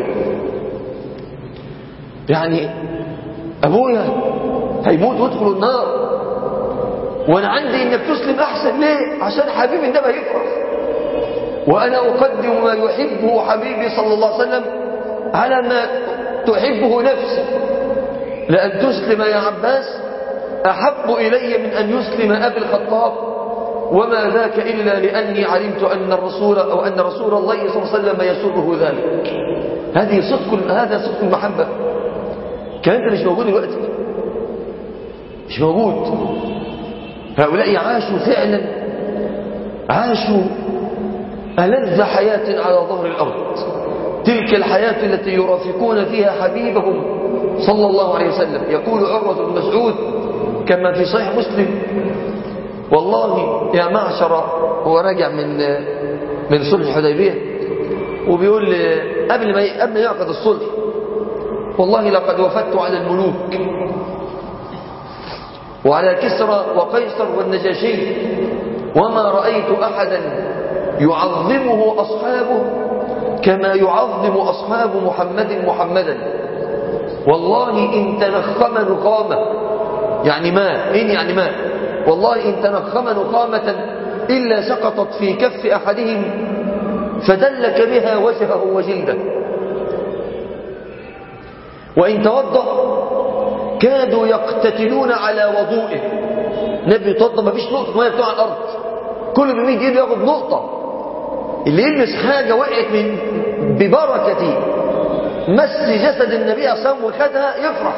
Speaker 3: يعني أبويا هيموت ويدخل النار وأنا عندي إنك تسلم أحسن ليه عشان حبيبي النبي هيفرح وأنا أقدم ما يحبه حبيبي صلى الله عليه وسلم على ما تحبه نفسي لأن تسلم يا عباس أحب إلي من أن يسلم أبي الخطاب وما ذاك إلا لأني علمت أن الرسول أو أن رسول الله صلى الله عليه وسلم يسره ذلك هذه صدق هذا صدق المحبة الكلام ده مش موجود دلوقتي مش موجود هؤلاء عاشوا فعلا عاشوا ألذ حياة على ظهر الأرض تلك الحياة التي يرافقون فيها حبيبهم صلى الله عليه وسلم يقول عروة بن مسعود كما في صحيح مسلم والله يا معشر هو راجع من من صلح الحديبيه وبيقول قبل ما قبل ما يعقد الصلح والله لقد وفدت على الملوك وعلى كسرى وقيصر والنجاشي وما رأيت أحدا يعظمه أصحابه كما يعظم أصحاب محمد محمدا والله إن تنخم نخامة يعني ما إن يعني ما والله إن تنخم نخامة إلا سقطت في كف أحدهم فدلك بها وجهه وجلده وإن توضأ كادوا يقتتلون على وضوئه نبي يتوضأ ما فيش نقطة مية بتوع على الأرض كل بمية ايده ياخد نقطة اللي يلمس حاجة وقعت من ببركة مس جسد النبي صلى الله عليه وسلم وخدها يفرح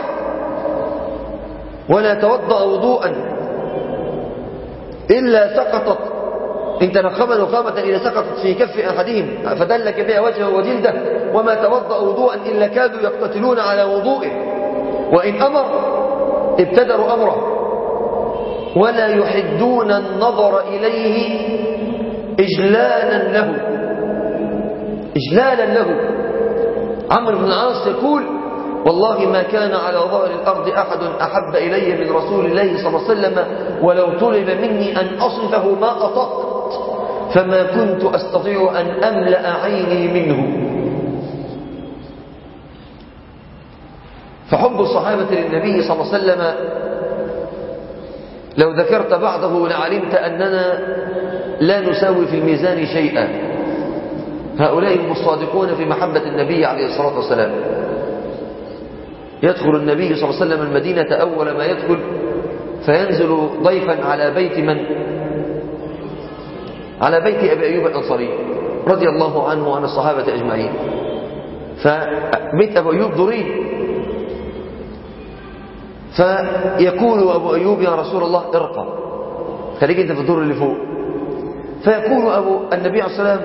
Speaker 3: ولا توضأ وضوءا إلا سقطت إن تنخم نخامة إذا سقطت في كف أحدهم فدلك بها وجهه وجلده وما توضأ وضوءا إلا كادوا يقتتلون على وضوئه وإن أمر ابتدروا أمره ولا يحدون النظر إليه إجلالا له إجلالا له عمرو بن العاص يقول والله ما كان على ظهر الأرض أحد أحب إلي من رسول الله صلى الله عليه وسلم ولو طلب مني أن أصفه ما أطقت فما كنت أستطيع أن أملأ عيني منه فحب الصحابة للنبي صلى الله عليه وسلم لو ذكرت بعضه لعلمت أننا لا نساوي في الميزان شيئا هؤلاء هم الصادقون في محبة النبي عليه الصلاة والسلام يدخل النبي صلى الله عليه وسلم المدينة أول ما يدخل فينزل ضيفا على بيت من على بيت أبي أيوب الأنصاري رضي الله عنه وعن الصحابة أجمعين فبيت أبو أيوب ضريب فيقول أبو أيوب يا رسول الله ارقى خليك أنت في الدور اللي فوق فيقول أبو النبي عليه الصلاة والسلام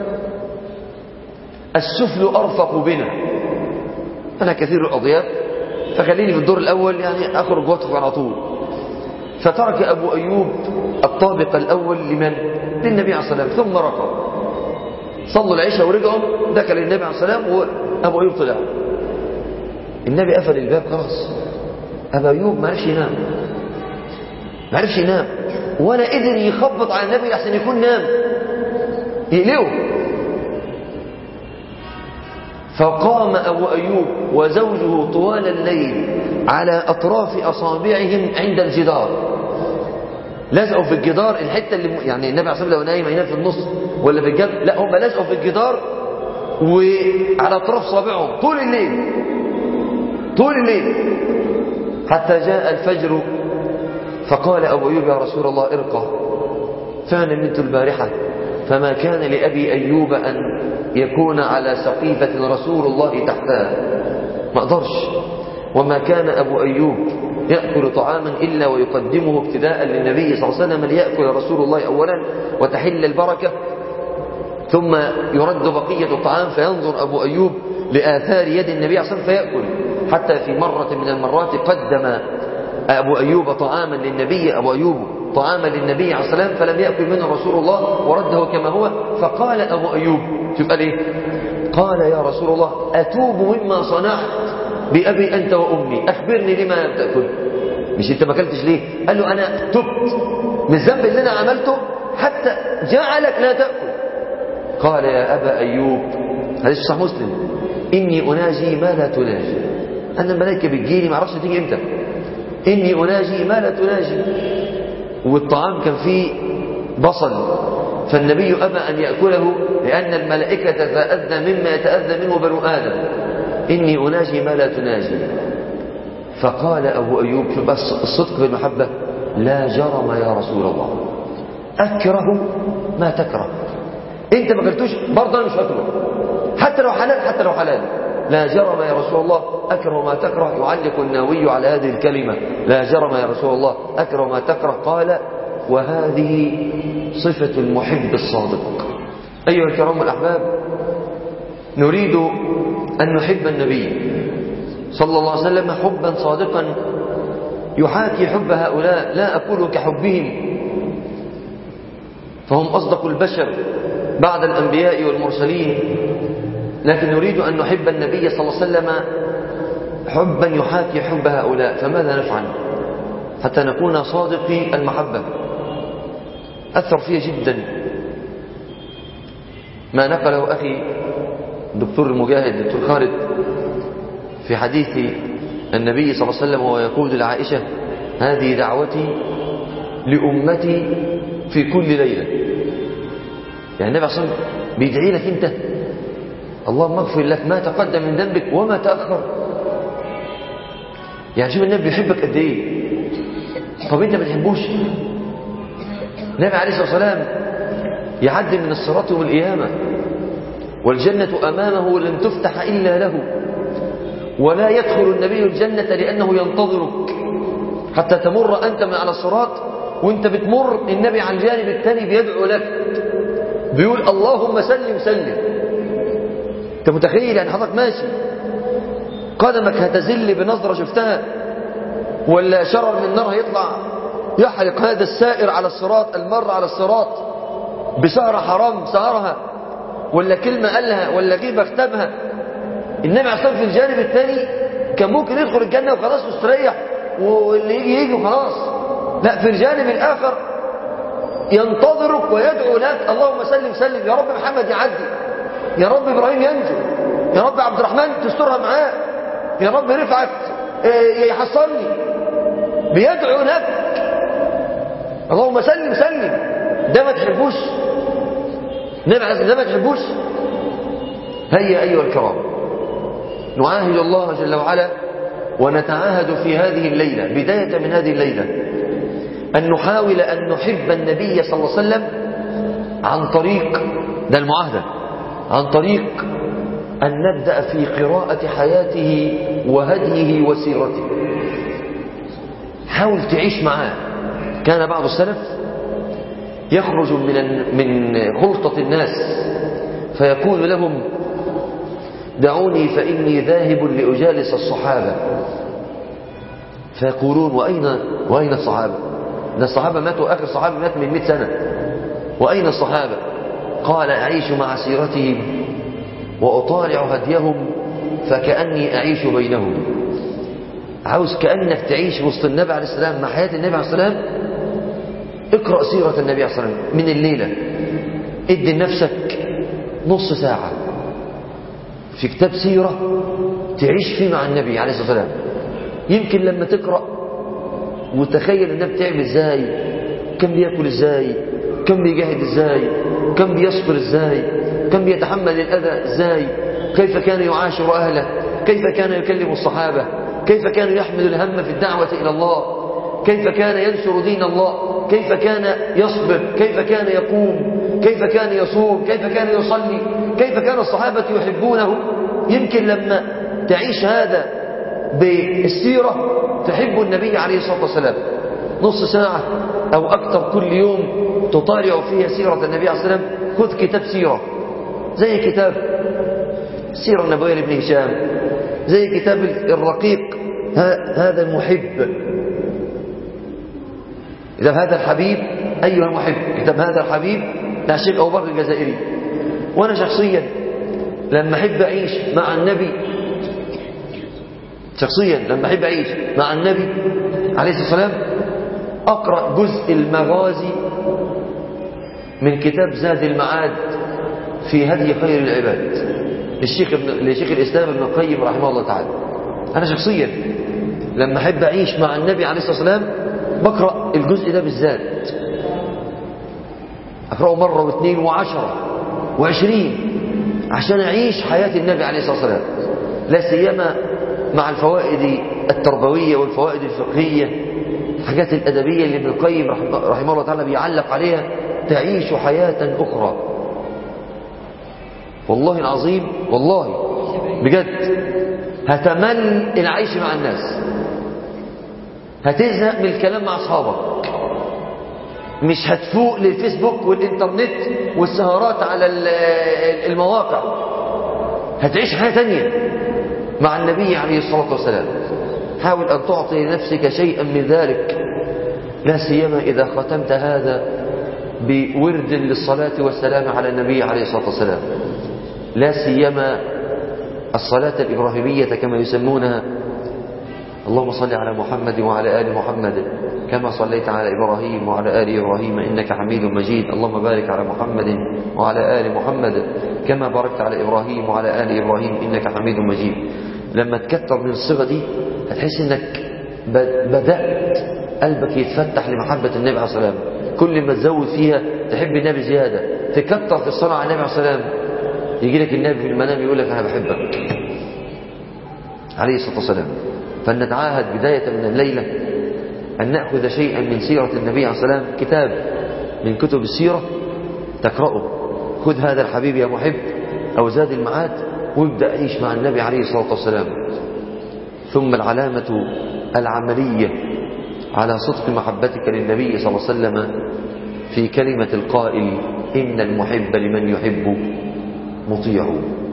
Speaker 3: السفل أرفق بنا أنا كثير الأضياف فخليني في الدور الأول يعني أخرج وأدخل على طول فترك أبو أيوب الطابق الأول لمن؟ للنبي عليه الصلاة والسلام ثم رقى صلوا العشاء ورجعوا دخل النبي عليه الصلاة والسلام وأبو أيوب طلع النبي قفل الباب خلاص أبو أيوب ما عرفش ينام ما عرفش ينام ولا قدر يخبط على النبي لحسن يكون نام يقلقه فقام أبو أيوب وزوجه طوال الليل على أطراف أصابعهم عند الجدار لزقوا في الجدار الحتة اللي يعني النبي عليه الصلاة والسلام لو نايم هينام في النص ولا في الجنب لا هم لزقوا في الجدار وعلى أطراف صابعهم طول الليل طول الليل حتى جاء الفجر فقال أبو أيوب يا رسول الله ارقى فأنا نمت البارحة فما كان لأبي أيوب أن يكون على سقيفة رسول الله تحتها ما أقدرش وما كان أبو أيوب يأكل طعاما إلا ويقدمه ابتداء للنبي صلى الله عليه وسلم ليأكل رسول الله أولا وتحل البركة ثم يرد بقية الطعام فينظر أبو أيوب لآثار يد النبي صلى الله عليه وسلم فيأكل حتى في مرة من المرات قدم أبو أيوب طعاما للنبي أبو أيوب طعاما للنبي عليه الصلاة والسلام فلم يأكل منه رسول الله ورده كما هو فقال أبو أيوب شوف قال إيه قال يا رسول الله أتوب مما صنعت بأبي أنت وأمي أخبرني لما لم تأكل مش أنت ما أكلتش ليه قال له أنا تبت من الذنب اللي أنا عملته حتى جعلك لا تأكل قال يا أبا أيوب هذا صح مسلم إني أناجي ما لا تناجي أنا الملائكة بتجيني ما اعرفش تيجي إمتى إني أناجي ما لا تناجي والطعام كان فيه بصل فالنبي أبى أن يأكله لأن الملائكة تتأذى مما يتأذى منه بنو آدم إني أناجي ما لا تناجي فقال أبو أيوب شوف بس الصدق في المحبة لا جرم يا رسول الله أكره ما تكره أنت ما قلتوش برضه أنا مش أكره حتى لو حلال حتى لو حلال لا جرم يا رسول الله أكره ما تكره يعلق الناوي على هذه الكلمة لا جرم يا رسول الله أكره ما تكره قال وهذه صفة المحب الصادق أيها الكرام الأحباب نريد أن نحب النبي صلى الله عليه وسلم حبا صادقا يحاكي حب هؤلاء لا أقول كحبهم فهم أصدق البشر بعد الأنبياء والمرسلين لكن نريد أن نحب النبي صلى الله عليه وسلم حبا يحاكي حب هؤلاء فماذا نفعل حتى نكون صادقي المحبة أثر فيه جدا ما نقله أخي الدكتور المجاهد الدكتور خالد في حديث النبي صلى الله عليه وسلم وهو يقول لعائشة هذه دعوتي لأمتي في كل ليلة يعني النبي صلى الله عليه وسلم بيدعي لك أنت اللهم اغفر لك ما تقدم من ذنبك وما تأخر يعني شوف النبي بيحبك قد ايه طب انت ما تحبوش النبي عليه الصلاه والسلام يعدي من الصراط يوم القيامه والجنه امامه لن تفتح الا له ولا يدخل النبي الجنه لانه ينتظرك حتى تمر انت من على الصراط وانت بتمر النبي على الجانب الثاني بيدعو لك بيقول اللهم سلم سلم انت متخيل يعني حضرتك ماشي قدمك هتزل بنظرة شفتها ولا شرر من النار هيطلع يحرق هذا السائر على الصراط المر على الصراط بسهرة حرام سهرها ولا كلمة قالها ولا غيبة اختبها النبي عليه الصلاة في الجانب الثاني كان ممكن يدخل الجنة وخلاص واستريح واللي يجي يجي وخلاص لا في الجانب الآخر ينتظرك ويدعو لك اللهم سلم سلم يا رب محمد يعدي يا رب إبراهيم ينجو يا رب عبد الرحمن تسترها معاه يا رب رفعت يحصلني بيدعو لك اللهم سلم سلم ده ما تحبوش نبعث ده ما تحبوش هيا أيها الكرام نعاهد الله جل وعلا ونتعاهد في هذه الليلة بداية من هذه الليلة أن نحاول أن نحب النبي صلى الله عليه وسلم عن طريق ده المعاهدة عن طريق أن نبدأ في قراءة حياته وهديه وسيرته حاول تعيش معاه كان بعض السلف يخرج من من خلطة الناس فيقول لهم دعوني فإني ذاهب لأجالس الصحابة فيقولون وأين وأين الصحابة ده الصحابة ماتوا آخر صحابة مات من 100 سنة وأين الصحابة قال أعيش مع سيرتهم وأطالع هديهم فكأني أعيش بينهم عاوز كأنك تعيش وسط النبي عليه السلام مع حياة النبي عليه السلام اقرأ سيرة النبي عليه السلام من الليلة ادي لنفسك نص ساعة في كتاب سيرة تعيش فيه مع النبي عليه الصلاة والسلام يمكن لما تقرأ وتخيل النبي بتعمل ازاي كم بياكل ازاي كم بيجاهد ازاي كم بيصبر ازاي كم بيتحمل الأذى ازاي كيف كان يعاشر أهله كيف كان يكلم الصحابة كيف كان يحمل الهم في الدعوة إلى الله كيف كان ينشر دين الله كيف كان يصبر كيف كان يقوم كيف كان يصوم كيف كان يصلي كيف كان الصحابة يحبونه يمكن لما تعيش هذا بالسيرة تحب النبي عليه الصلاة والسلام نص ساعة أو أكثر كل يوم تطالع فيها سيرة النبي عليه الصلاة والسلام خذ كتاب سيرة زي كتاب السيرة النبوية لابن هشام زي كتاب الرقيق هذا المحب كتاب هذا الحبيب أيها المحب كتاب هذا الحبيب للشيخ أبو بكر الجزائري وأنا شخصيا لما أحب أعيش مع النبي شخصيا لما أحب أعيش مع النبي عليه الصلاة والسلام أقرأ جزء المغازي من كتاب زاد المعاد في هدي خير العباد للشيخ, ابن... للشيخ الإسلام ابن القيم رحمه الله تعالى أنا شخصيا لما أحب أعيش مع النبي عليه الصلاة والسلام بقرأ الجزء ده بالذات أقرأه مرة واثنين وعشرة وعشرين عشان أعيش حياة النبي عليه الصلاة والسلام لا سيما مع الفوائد التربوية والفوائد الفقهية الحاجات الأدبية اللي ابن القيم رحمه الله تعالى بيعلق عليها تعيش حياة أخرى والله العظيم والله بجد هتمل العيش مع الناس هتزهق من الكلام مع أصحابك مش هتفوق للفيسبوك والإنترنت والسهرات على المواقع هتعيش حياة تانية مع النبي عليه الصلاة والسلام حاول أن تعطي لنفسك شيئا من ذلك لا سيما إذا ختمت هذا بورد للصلاة والسلام على النبي عليه الصلاة والسلام لا سيما الصلاة الإبراهيمية كما يسمونها اللهم صل على محمد وعلى آل محمد كما صليت على إبراهيم وعلى آل إبراهيم إنك حميد مجيد اللهم بارك على محمد وعلى آل محمد كما باركت على إبراهيم وعلى آل إبراهيم إنك حميد مجيد لما تكتر من الصيغة دي هتحس إنك بدأت قلبك يتفتح لمحبة النبي عليه الصلاة والسلام كل ما تزود فيها تحب النبي زيادة تكتر في الصلاة على النبي عليه الصلاة والسلام يجي لك النبي في المنام يقول لك أنا بحبك عليه الصلاة والسلام فلنتعاهد بداية من الليلة أن نأخذ شيئا من سيرة النبي عليه الصلاة والسلام كتاب من كتب السيرة تقرأه خذ هذا الحبيب يا محب أو زاد المعاد وابدأ عيش مع النبي عليه الصلاة والسلام ثم العلامة العملية على صدق محبتك للنبي صلى الله عليه وسلم في كلمة القائل إن المحب لمن يحب مطيع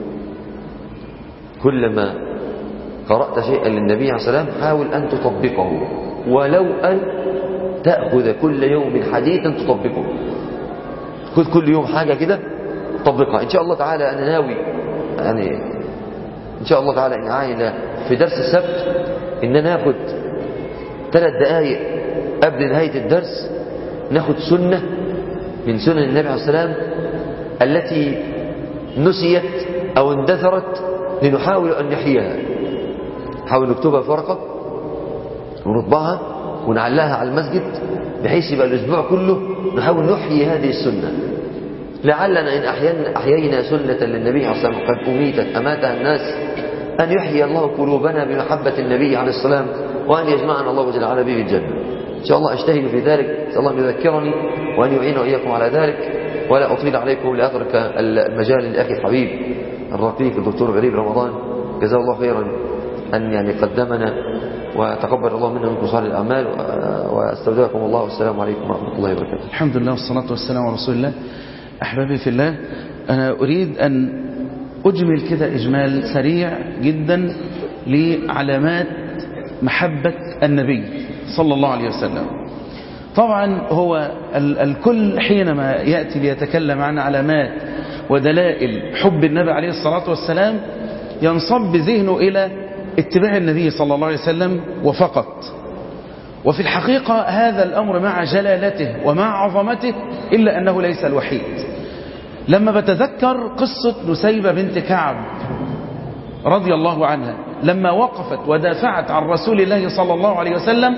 Speaker 3: كلما قرأت شيئا للنبي عليه الصلاة والسلام حاول أن تطبقه ولو أن تأخذ كل يوم حديثا تطبقه خذ كل يوم حاجة كده طبقها إن شاء الله تعالى أنا ناوي يعني إن شاء الله تعالى إن عاينا في درس السبت إن ناخد ثلاث دقائق قبل نهاية الدرس ناخد سنة من سنن النبي عليه السلام التي نسيت أو اندثرت لنحاول أن نحييها نحاول نكتبها في ورقة ونطبعها ونعلقها على المسجد بحيث يبقى الأسبوع كله نحاول نحيي هذه السنة لعلنا إن أحيينا, أحيينا سنة للنبي عليه الصلاة والسلام قد أميتت أماتها الناس أن يحيي الله قلوبنا بمحبة النبي عليه السلام وأن يجمعنا الله جل وعلا به في الجنة إن شاء الله أجتهد في ذلك أسأل الله أن يذكرني وأن يعين وإياكم على ذلك ولا أطيل عليكم لأترك المجال لأخي الحبيب الرقيق الدكتور غريب رمضان جزاه الله خيرا أن يعني قدمنا وتقبل الله منا ومنكم صالح الأعمال واستودعكم الله والسلام عليكم ورحمة الله وبركاته
Speaker 1: الحمد لله والصلاة والسلام على رسول الله أحبابي في الله أنا أريد أن أجمل كده إجمال سريع جدا لعلامات محبة النبي صلى الله عليه وسلم طبعا هو ال الكل حينما يأتي ليتكلم عن علامات ودلائل حب النبي عليه الصلاة والسلام ينصب بذهنه إلى اتباع النبي صلى الله عليه وسلم وفقط وفي الحقيقة هذا الأمر مع جلالته ومع عظمته إلا أنه ليس الوحيد لما بتذكر قصة نسيبة بنت كعب رضي الله عنها لما وقفت ودافعت عن رسول الله صلى الله عليه وسلم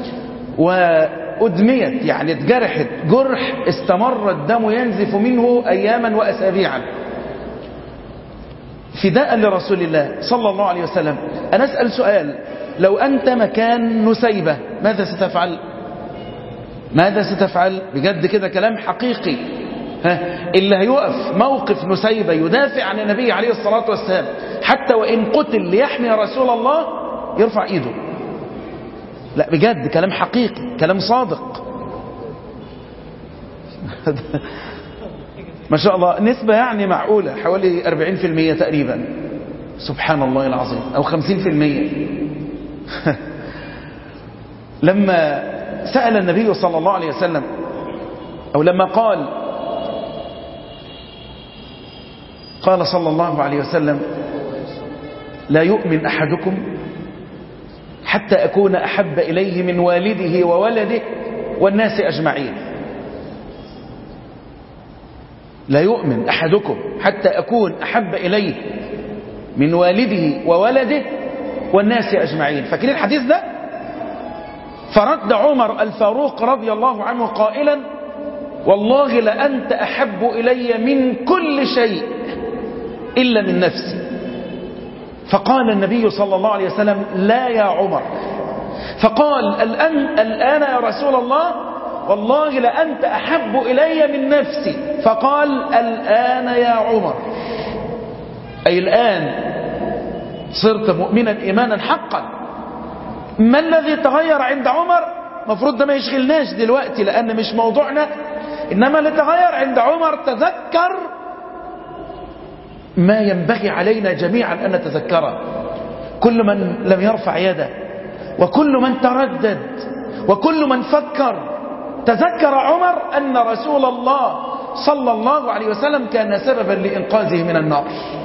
Speaker 1: وأدميت يعني اتجرحت جرح استمر الدم ينزف منه أياما وأسابيعا فداء لرسول الله صلى الله عليه وسلم أنا أسأل سؤال لو أنت مكان نسيبة ماذا ستفعل ماذا ستفعل بجد كده كلام حقيقي ها اللي هيقف موقف نسيبة يدافع عن النبي عليه الصلاة والسلام حتى وإن قتل ليحمي رسول الله يرفع إيده لا بجد كلام حقيقي كلام صادق ما شاء الله نسبة يعني معقولة حوالي 40% تقريبا سبحان الله العظيم أو 50% لما سأل النبي صلى الله عليه وسلم أو لما قال قال صلى الله عليه وسلم لا يؤمن أحدكم حتى أكون أحب إليه من والده وولده والناس أجمعين لا يؤمن أحدكم حتى أكون أحب إليه من والده وولده والناس أجمعين فاكرين الحديث ده فرد عمر الفاروق رضي الله عنه قائلا والله لأنت أحب إلي من كل شيء إلا من نفسي فقال النبي صلى الله عليه وسلم لا يا عمر فقال الآن, الآن يا رسول الله والله لأنت أحب إلي من نفسي فقال الآن يا عمر أي الآن صرت مؤمنا إيمانا حقا ما الذي تغير عند عمر مفروض ده ما يشغلناش دلوقتي لأن مش موضوعنا إنما اللي تغير عند عمر تذكر ما ينبغي علينا جميعا أن نتذكره كل من لم يرفع يده وكل من تردد وكل من فكر تذكر عمر أن رسول الله صلى الله عليه وسلم كان سببا لإنقاذه من النار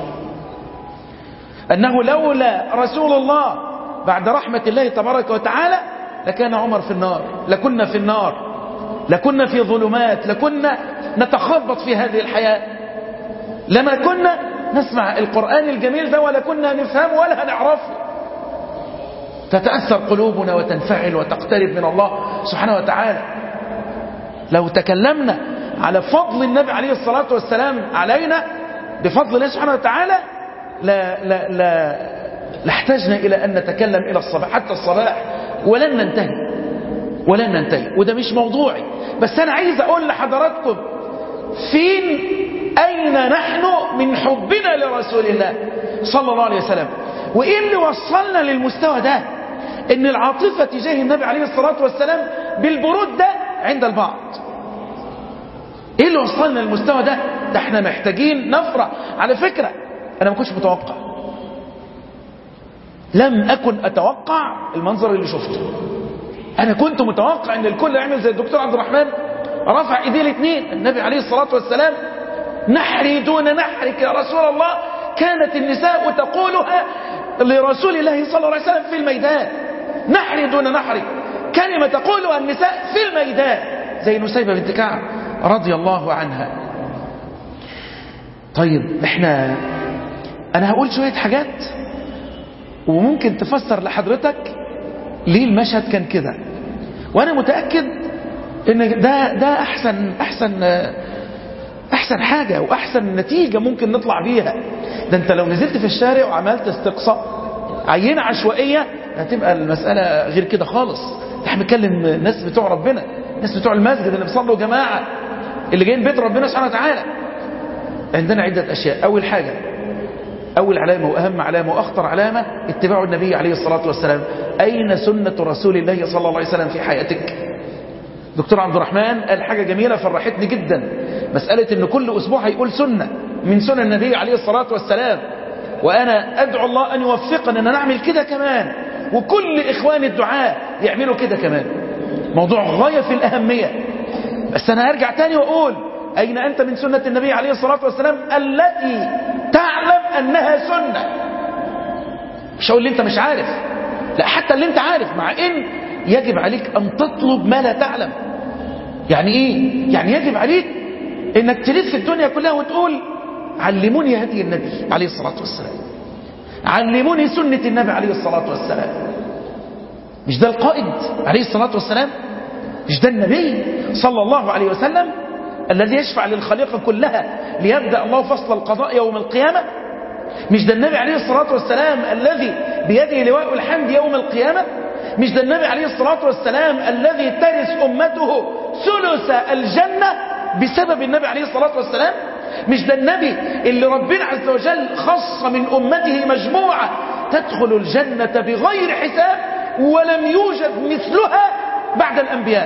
Speaker 1: أنه لولا رسول الله بعد رحمة الله تبارك وتعالى لكان عمر في النار لكنا في النار لكنا في ظلمات لكنا نتخبط في هذه الحياة لما كنا نسمع القرآن الجميل ده ولا كنا نفهمه ولا نعرفه تتأثر قلوبنا وتنفعل وتقترب من الله سبحانه وتعالى لو تكلمنا على فضل النبي عليه الصلاة والسلام علينا بفضل الله سبحانه وتعالى لا لا لا لاحتجنا إلى أن نتكلم إلى الصباح حتى الصباح ولن ننتهي ولن ننتهي وده مش موضوعي بس أنا عايز أقول لحضراتكم فين أين نحن من حبنا لرسول الله صلى الله عليه وسلم وإيه اللي وصلنا للمستوى ده ان العاطفة تجاه النبي عليه الصلاة والسلام بالبرود ده عند البعض ايه اللي وصلنا للمستوى ده ده احنا محتاجين نفرح على فكرة انا ما كنتش متوقع لم اكن اتوقع المنظر اللي شفته انا كنت متوقع ان الكل يعمل زي الدكتور عبد الرحمن رفع ايديه الاثنين النبي عليه الصلاة والسلام نحري دون نحرك يا رسول الله كانت النساء تقولها لرسول الله صلى الله عليه وسلم في الميدان نحري دون نحري كلمة تقولها النساء في الميدان زي نسيبة بنت كعب رضي الله عنها طيب احنا انا هقول شوية حاجات وممكن تفسر لحضرتك ليه المشهد كان كده وانا متأكد ان ده ده احسن احسن احسن حاجة واحسن نتيجة ممكن نطلع بيها ده انت لو نزلت في الشارع وعملت استقصاء عينة عشوائية هتبقى المسألة غير كده خالص احنا بنتكلم الناس بتوع ربنا الناس بتوع المسجد اللي بيصلوا جماعة اللي جايين بيت ربنا سبحانه وتعالى عندنا عدة اشياء اول حاجة اول علامة واهم علامة واخطر علامة اتباع النبي عليه الصلاة والسلام اين سنة رسول الله صلى الله عليه وسلم في حياتك دكتور عبد الرحمن قال حاجة جميلة فرحتني جدا مسألة ان كل اسبوع هيقول سنة من سنن النبي عليه الصلاة والسلام وانا ادعو الله ان يوفقنا ان نعمل كده كمان وكل اخوان الدعاء يعملوا كده كمان موضوع غاية في الاهمية بس انا هرجع تاني واقول اين انت من سنة النبي عليه الصلاة والسلام التي تعلم انها سنة مش هقول اللي انت مش عارف لا حتى اللي انت عارف مع ان يجب عليك ان تطلب ما لا تعلم يعني ايه يعني يجب عليك انك تلف في الدنيا كلها وتقول علموني هدي النبي عليه الصلاة والسلام علموني سنة النبي عليه الصلاة والسلام مش ده القائد عليه الصلاة والسلام مش ده النبي صلى الله عليه وسلم الذي يشفع للخليقة كلها ليبدأ الله فصل القضاء يوم القيامة مش ده النبي عليه الصلاة والسلام الذي بيده لواء الحمد يوم القيامة مش ده النبي عليه الصلاة والسلام الذي ترث أمته ثلث الجنة بسبب النبي عليه الصلاة والسلام مش ده النبي اللي ربنا عز وجل خص من أمته مجموعة تدخل الجنة بغير حساب ولم يوجد مثلها بعد الأنبياء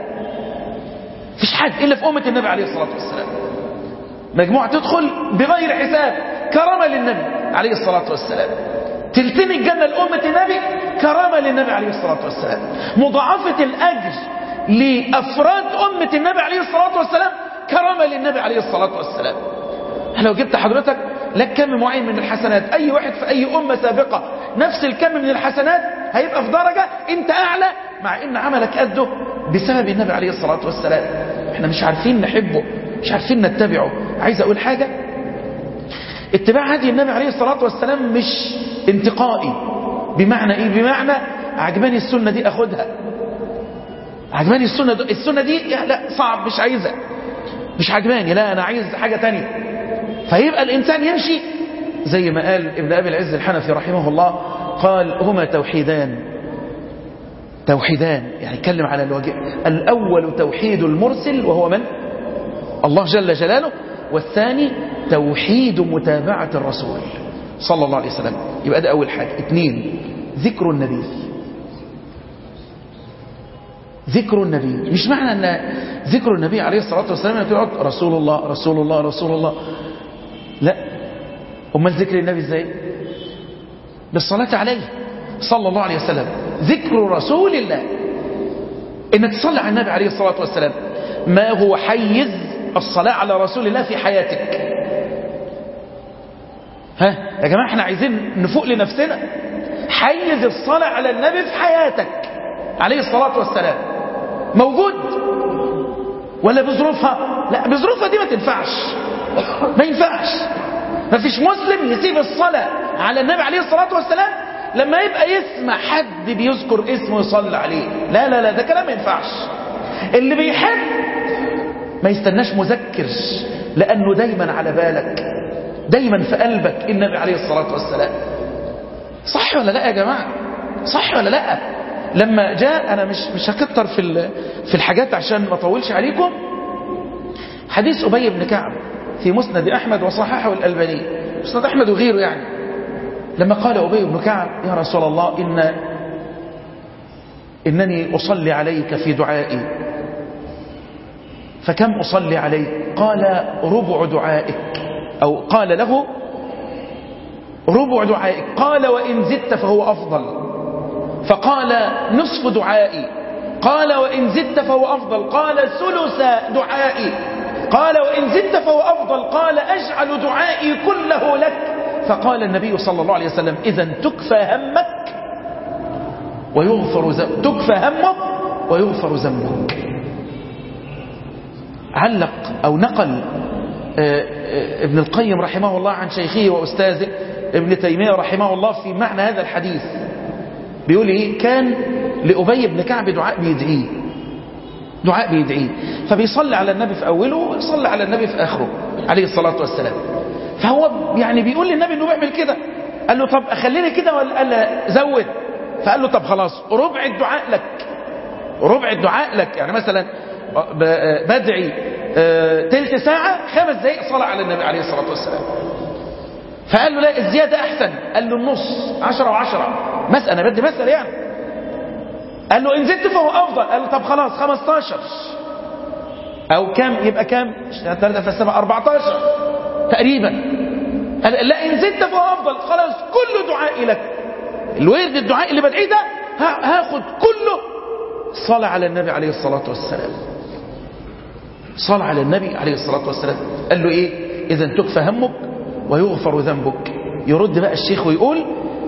Speaker 1: فيش حد إلا في أمة النبي عليه الصلاة والسلام مجموعة تدخل بغير حساب كرامة للنبي عليه الصلاة والسلام تلتين الجنة لأمة النبي كرامة للنبي عليه الصلاة والسلام مضاعفة الأجر لأفراد أمة النبي عليه الصلاة والسلام كرامة للنبي عليه الصلاة والسلام لو جبت حضرتك لك كم معين من الحسنات أي واحد في أي أمة سابقة نفس الكم من الحسنات هيبقى في درجة أنت أعلى مع إن عملك قده بسبب النبي عليه الصلاة والسلام احنا مش عارفين نحبه مش عارفين نتبعه عايز أقول حاجة اتباع هدي النبي عليه الصلاة والسلام مش انتقائي بمعنى ايه بمعنى عجباني السنة دي اخدها عجباني السنة دي السنة دي لا صعب مش عايزها مش عجباني لا انا عايز حاجة تانية فيبقى الانسان يمشي زي ما قال ابن ابي العز الحنفي رحمه الله قال هما توحيدان توحيدان يعني اتكلم على الوجه الاول توحيد المرسل وهو من الله جل جلاله والثاني توحيد متابعة الرسول صلى الله عليه وسلم يبقى ده أول حاجة اثنين ذكر النبي ذكر النبي مش معنى أن ذكر النبي عليه الصلاة والسلام أنك تقعد رسول الله رسول الله رسول الله لا أمال ذكر النبي ازاي بالصلاة عليه صلى الله عليه وسلم ذكر رسول الله انك تصلي على النبي عليه الصلاة والسلام ما هو حيز الصلاة على رسول الله في حياتك ها يا جماعة احنا عايزين نفوق لنفسنا حيز الصلاة على النبي في حياتك عليه الصلاة والسلام موجود ولا بظروفها لا بظروفها دي ما تنفعش ما ينفعش ما فيش مسلم يسيب الصلاة على النبي عليه الصلاة والسلام لما يبقى يسمع حد بيذكر اسمه يصلي عليه لا لا لا ده كلام ما ينفعش اللي بيحب ما يستناش مذكر لأنه دايما على بالك دايما في قلبك النبي عليه الصلاة والسلام صح ولا لا يا جماعة صح ولا لا لما جاء أنا مش مش هكتر في في الحاجات عشان ما اطولش عليكم حديث أبي بن كعب في مسند أحمد وصححه الألباني مسند أحمد وغيره يعني لما قال أبي بن كعب يا رسول الله إن إنني أصلي عليك في دعائي فكم أصلي عليك قال ربع دعائك أو قال له ربع دعائك قال وإن زدت فهو أفضل فقال نصف دعائي قال وإن زدت فهو أفضل قال ثلث دعائي قال وإن زدت فهو أفضل قال أجعل دعائي كله لك فقال النبي صلى الله عليه وسلم إذا تكفى همك ويغفر ذنبك تكفى همك ويغفر ذنبك علق أو نقل ابن القيم رحمه الله عن شيخه وأستاذه ابن تيمية رحمه الله في معنى هذا الحديث بيقول ايه كان لأبي بن كعب دعاء بيدعيه دعاء بيدعيه فبيصلي على النبي في أوله ويصلي على النبي في آخره عليه الصلاة والسلام فهو يعني بيقول للنبي انه بيعمل كده قال له طب اخليني كده ولا قال له زود فقال له طب خلاص ربع الدعاء لك ربع الدعاء لك يعني مثلا بدعي تلت ساعة خمس دقائق صلاة على النبي عليه الصلاة والسلام فقال له لا الزيادة أحسن قال له النص عشرة وعشرة مسألة أنا بدي مسألة يعني قال له إن زدت فهو أفضل قال له طب خلاص 15 أو كام يبقى كام 3 في 7 14 تقريبا قال لا إن زدت فهو أفضل خلاص كل دعائي لك الورد الدعاء اللي بدعيه ده هاخد كله صلاة على النبي عليه الصلاة والسلام صلى على النبي عليه الصلاة والسلام قال له إيه إذا تكفى همك ويغفر ذنبك يرد بقى الشيخ ويقول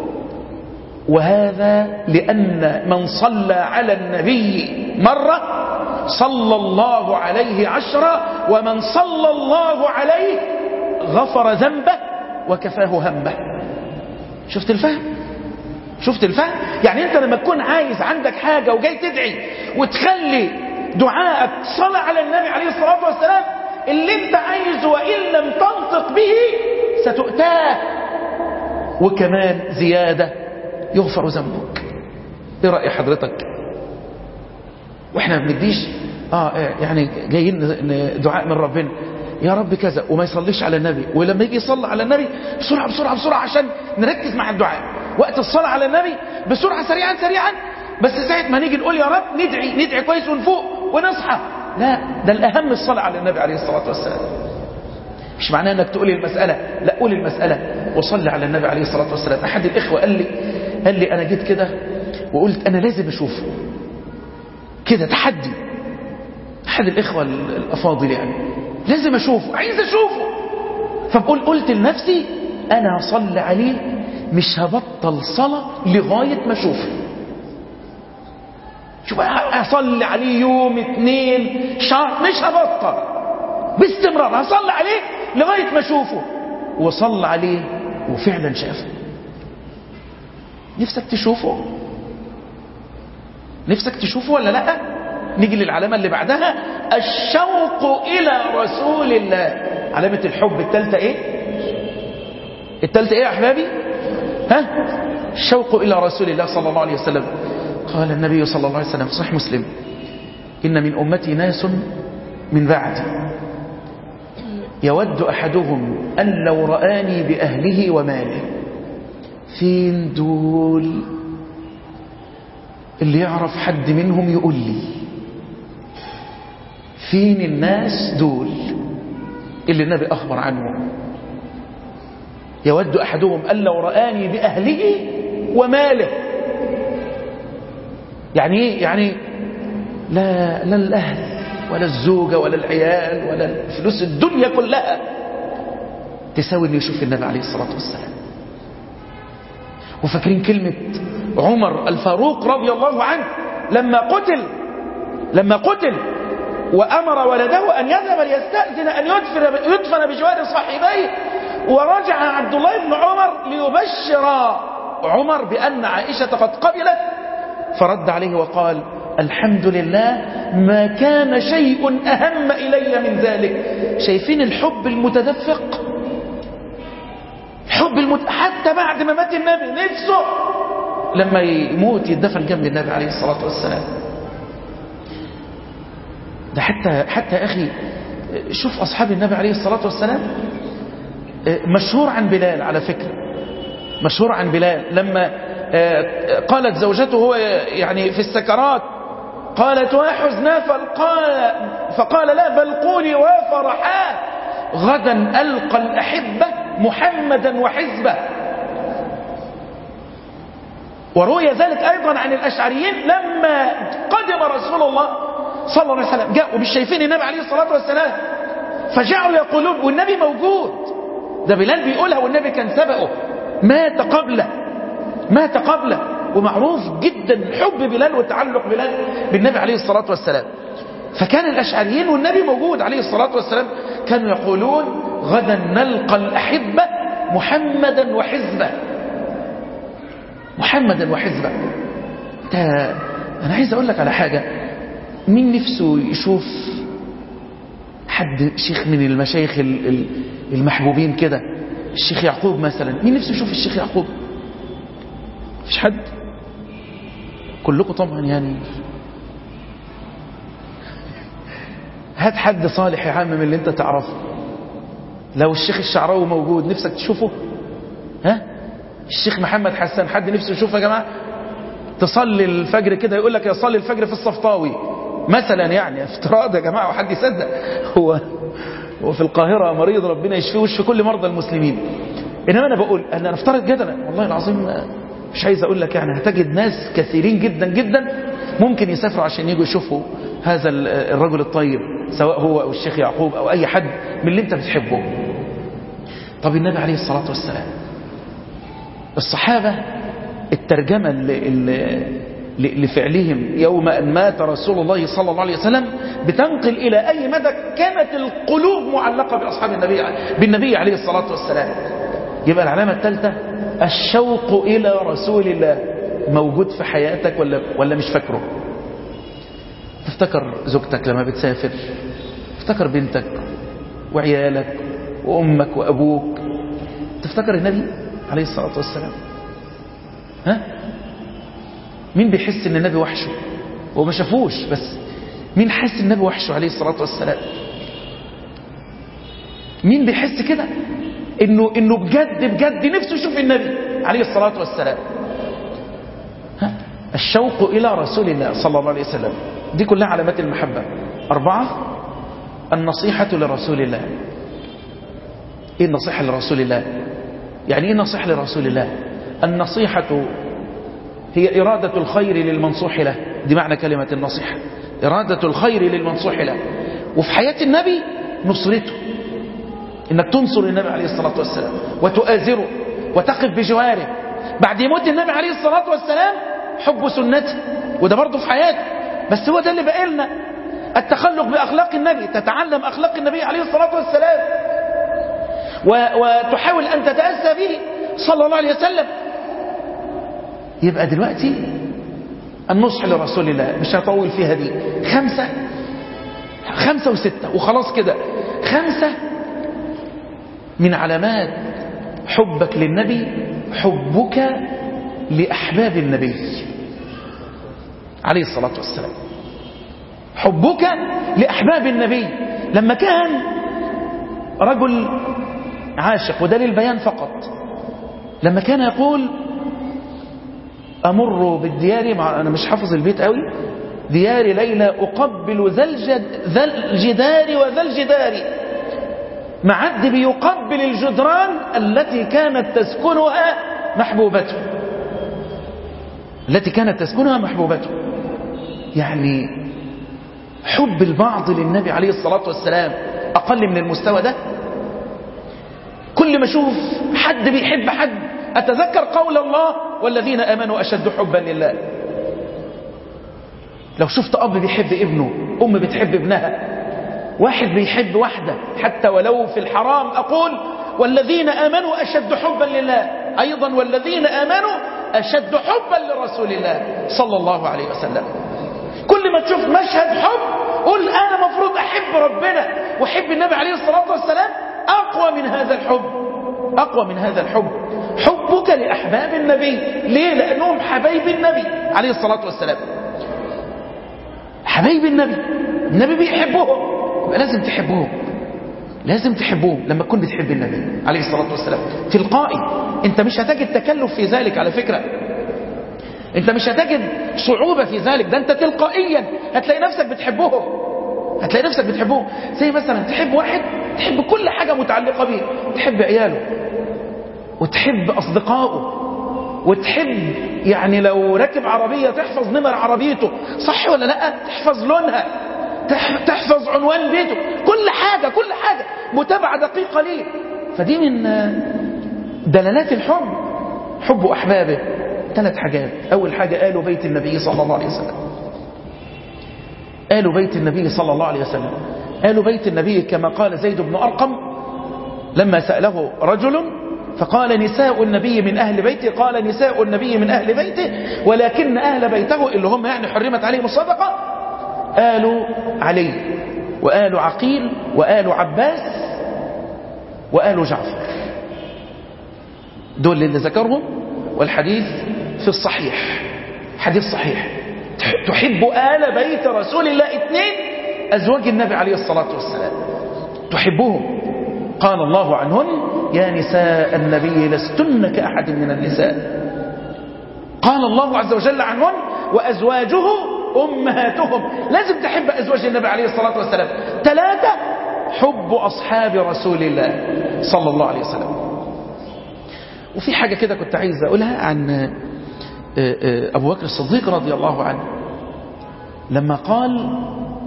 Speaker 1: وهذا لأن من صلى على النبي مرة صلى الله عليه عشرة ومن صلى الله عليه غفر ذنبه وكفاه همه شفت الفهم شفت الفهم يعني انت لما تكون عايز عندك حاجة وجاي تدعي وتخلي دعائك صلاة على النبي عليه الصلاة والسلام اللي انت عايزه وإن لم تنطق به ستؤتاه وكمان زيادة يغفر ذنبك ايه رأي حضرتك واحنا ما بنديش اه يعني جايين دعاء من ربنا يا رب كذا وما يصليش على النبي ولما يجي يصلي على النبي بسرعة بسرعة بسرعة عشان نركز مع الدعاء وقت الصلاة على النبي بسرعة سريعا سريعا بس ساعة ما نيجي نقول يا رب ندعي ندعي كويس ونفوق ونصحى لا ده الأهم الصلاة على النبي عليه الصلاة والسلام مش معناه انك تقول المسألة لا قول المسألة وصلي على النبي عليه الصلاة والسلام أحد الإخوة قال لي قال لي أنا جيت كده وقلت أنا لازم أشوفه كده تحدي أحد الإخوة الأفاضل يعني لازم أشوفه عايز أشوفه فبقول قلت لنفسي أنا أصلي عليه مش هبطل صلاة لغاية ما أشوفه شوف أصلي عليه يوم اتنين شهر مش هبطل باستمرار هصلي عليه لغاية ما أشوفه وصلى عليه وفعلا شافه نفسك تشوفه نفسك تشوفه ولا لا نيجي للعلامة اللي بعدها الشوق إلى رسول الله علامة الحب التالتة ايه التالتة ايه يا أحبابي ها الشوق إلى رسول الله صلى الله عليه وسلم قال النبي صلى الله عليه وسلم صحيح مسلم إن من أمتي ناس من بعدي يود أحدهم أن لو رآني بأهله وماله فين دول اللي يعرف حد منهم يقول لي فين الناس دول اللي النبي أخبر عنهم يود أحدهم أن لو رآني بأهله وماله يعني ايه يعني لا لا الأهل ولا الزوجة ولا العيال ولا الفلوس الدنيا كلها تساوي انه يشوف النبي عليه الصلاة والسلام وفاكرين كلمة عمر الفاروق رضي الله عنه لما قتل لما قتل وأمر ولده أن يذهب ليستأذن أن يدفن, يدفن بجوار صاحبيه ورجع عبد الله بن عمر ليبشر عمر بأن عائشة قد قبلت فرد عليه وقال الحمد لله ما كان شيء أهم إلي من ذلك شايفين الحب المتدفق الحب المت... حتى بعد ما مات النبي نفسه لما يموت يدفن جنب النبي عليه الصلاة والسلام ده حتى حتى يا أخي شوف أصحاب النبي عليه الصلاة والسلام مشهور عن بلال على فكرة مشهور عن بلال لما آه، قالت زوجته هو يعني في السكرات قالت وحزنا فقال, فقال لا بل قولي وفرحا غدا ألقى الأحبة محمدا وحزبه وروي ذلك أيضا عن الأشعريين لما قدم رسول الله صلى الله عليه وسلم جاءوا مش شايفين النبي عليه الصلاة والسلام فجعلوا يقولون والنبي موجود ده بلال بيقولها والنبي كان سبقه مات قبله مات قبله ومعروف جدا حب بلال وتعلق بلال بالنبي عليه الصلاة والسلام فكان الأشعريين والنبي موجود عليه الصلاة والسلام كانوا يقولون غدا نلقى الأحبة محمدا وحزبه محمدا وحزبه انت انا عايز اقول لك على حاجة مين نفسه يشوف حد شيخ من المشايخ ال- ال- المحبوبين كده الشيخ يعقوب مثلا مين نفسه يشوف الشيخ يعقوب مفيش حد كلكم طبعا يعني هات حد صالح يا عم من اللي انت تعرفه لو الشيخ الشعراوي موجود نفسك تشوفه ها الشيخ محمد حسان حد نفسه يشوفه يا جماعه تصلي الفجر كده يقول لك يصلي الفجر في الصفطاوي مثلا يعني افتراض يا جماعه وحد يصدق هو هو في القاهره مريض ربنا يشفيه ويشفي كل مرضى المسلمين انما انا بقول انا نفترض جدلا والله العظيم مش عايز اقول لك يعني هتجد ناس كثيرين جدا جدا ممكن يسافروا عشان يجوا يشوفوا هذا ال- الرجل الطيب سواء هو او الشيخ يعقوب او اي حد من اللي انت بتحبه طب النبي عليه الصلاه والسلام الصحابة الترجمة اللي اللي لفعلهم يوم أن مات رسول الله صلى الله عليه وسلم بتنقل إلى أي مدى كانت القلوب معلقة بأصحاب النبي بالنبي عليه الصلاة والسلام يبقى العلامة الثالثة الشوق إلى رسول الله موجود في حياتك ولا ولا مش فاكره تفتكر زوجتك لما بتسافر تفتكر بنتك وعيالك وأمك وأبوك تفتكر النبي عليه الصلاة والسلام ها مين بيحس ان النبي وحشه هو ما شافوش بس مين حس النبي وحشه عليه الصلاة والسلام مين بيحس كده انه انه بجد بجد نفسه يشوف النبي عليه الصلاة والسلام ها الشوق الى رسول الله صلى الله عليه وسلم دي كلها علامات المحبة أربعة النصيحة لرسول الله ايه النصيحة لرسول الله يعني ايه نصيحة لرسول الله النصيحة هي إرادة الخير للمنصوح له دي معنى كلمة النصيحة إرادة الخير للمنصوح له وفي حياة النبي نصرته إنك تنصر النبي عليه الصلاة والسلام وتؤازره وتقف بجواره بعد يموت النبي عليه الصلاة والسلام حب سنته وده برضه في حياته بس هو ده اللي بقى لنا التخلق بأخلاق النبي تتعلم أخلاق النبي عليه الصلاة والسلام و- وتحاول أن تتأسى به صلى الله عليه وسلم يبقى دلوقتي النصح لرسول الله مش هطول فيها دي خمسة خمسة وستة وخلاص كده خمسة من علامات حبك للنبي حبك لأحباب النبي عليه الصلاة والسلام حبك لأحباب النبي لما كان رجل عاشق وده للبيان فقط لما كان يقول أمر بالديار مع أنا مش حافظ البيت قوي ديار ليلى أقبل ذا الجد- ذا الجدار وذا الجدار معد بيقبل الجدران التي كانت تسكنها محبوبته التي كانت تسكنها محبوبته يعني حب البعض للنبي عليه الصلاة والسلام أقل من المستوى ده كل ما أشوف حد بيحب حد أتذكر قول الله والذين آمنوا أشد حبا لله لو شفت أب بيحب ابنه أم بتحب ابنها واحد بيحب واحدة حتى ولو في الحرام أقول والذين آمنوا أشد حبا لله أيضا والذين آمنوا أشد حبا لرسول الله صلى الله عليه وسلم كل ما تشوف مشهد حب قل أنا مفروض أحب ربنا وأحب النبي عليه الصلاة والسلام أقوى من هذا الحب أقوى من هذا الحب حبك لأحباب النبي ليه؟ لأنهم حبايب النبي عليه الصلاة والسلام حبايب النبي النبي بيحبهم يبقى لازم تحبهم لازم تحبوهم لما تكون بتحب النبي عليه الصلاة والسلام تلقائي انت مش هتجد تكلف في ذلك على فكرة انت مش هتجد صعوبة في ذلك ده انت تلقائيا هتلاقي نفسك بتحبهم هتلاقي نفسك بتحبهم زي مثلا تحب واحد تحب كل حاجة متعلقة بيه تحب عياله وتحب أصدقائه وتحب يعني لو ركب عربية تحفظ نمر عربيته صح ولا لا تحفظ لونها تح- تحفظ عنوان بيته كل حاجة كل حاجة متابعة دقيقة ليه فدي من آه، دلالات الحب حب أحبابه ثلاث حاجات أول حاجة آل بيت النبي صلى الله عليه وسلم آل بيت النبي صلى الله عليه وسلم آل بيت النبي كما قال زيد بن أرقم لما سأله رجل فقال نساء النبي من أهل بيته قال نساء النبي من أهل بيته ولكن أهل بيته اللي هم يعني حرمت عليهم الصدقة آل علي وآل عقيل وآل عباس وآل جعفر دول اللي ذكرهم والحديث في الصحيح حديث صحيح تحب آل بيت رسول الله اثنين أزواج النبي عليه الصلاة والسلام تحبهم قال الله عنهن يا نساء النبي لستن كأحد من النساء قال الله عز وجل عنهن وأزواجه أمهاتهم لازم تحب أزواج النبي عليه الصلاة والسلام ثلاثة حب أصحاب رسول الله صلى الله عليه وسلم وفي حاجة كده كنت عايز أقولها عن أبو بكر الصديق رضي الله عنه لما قال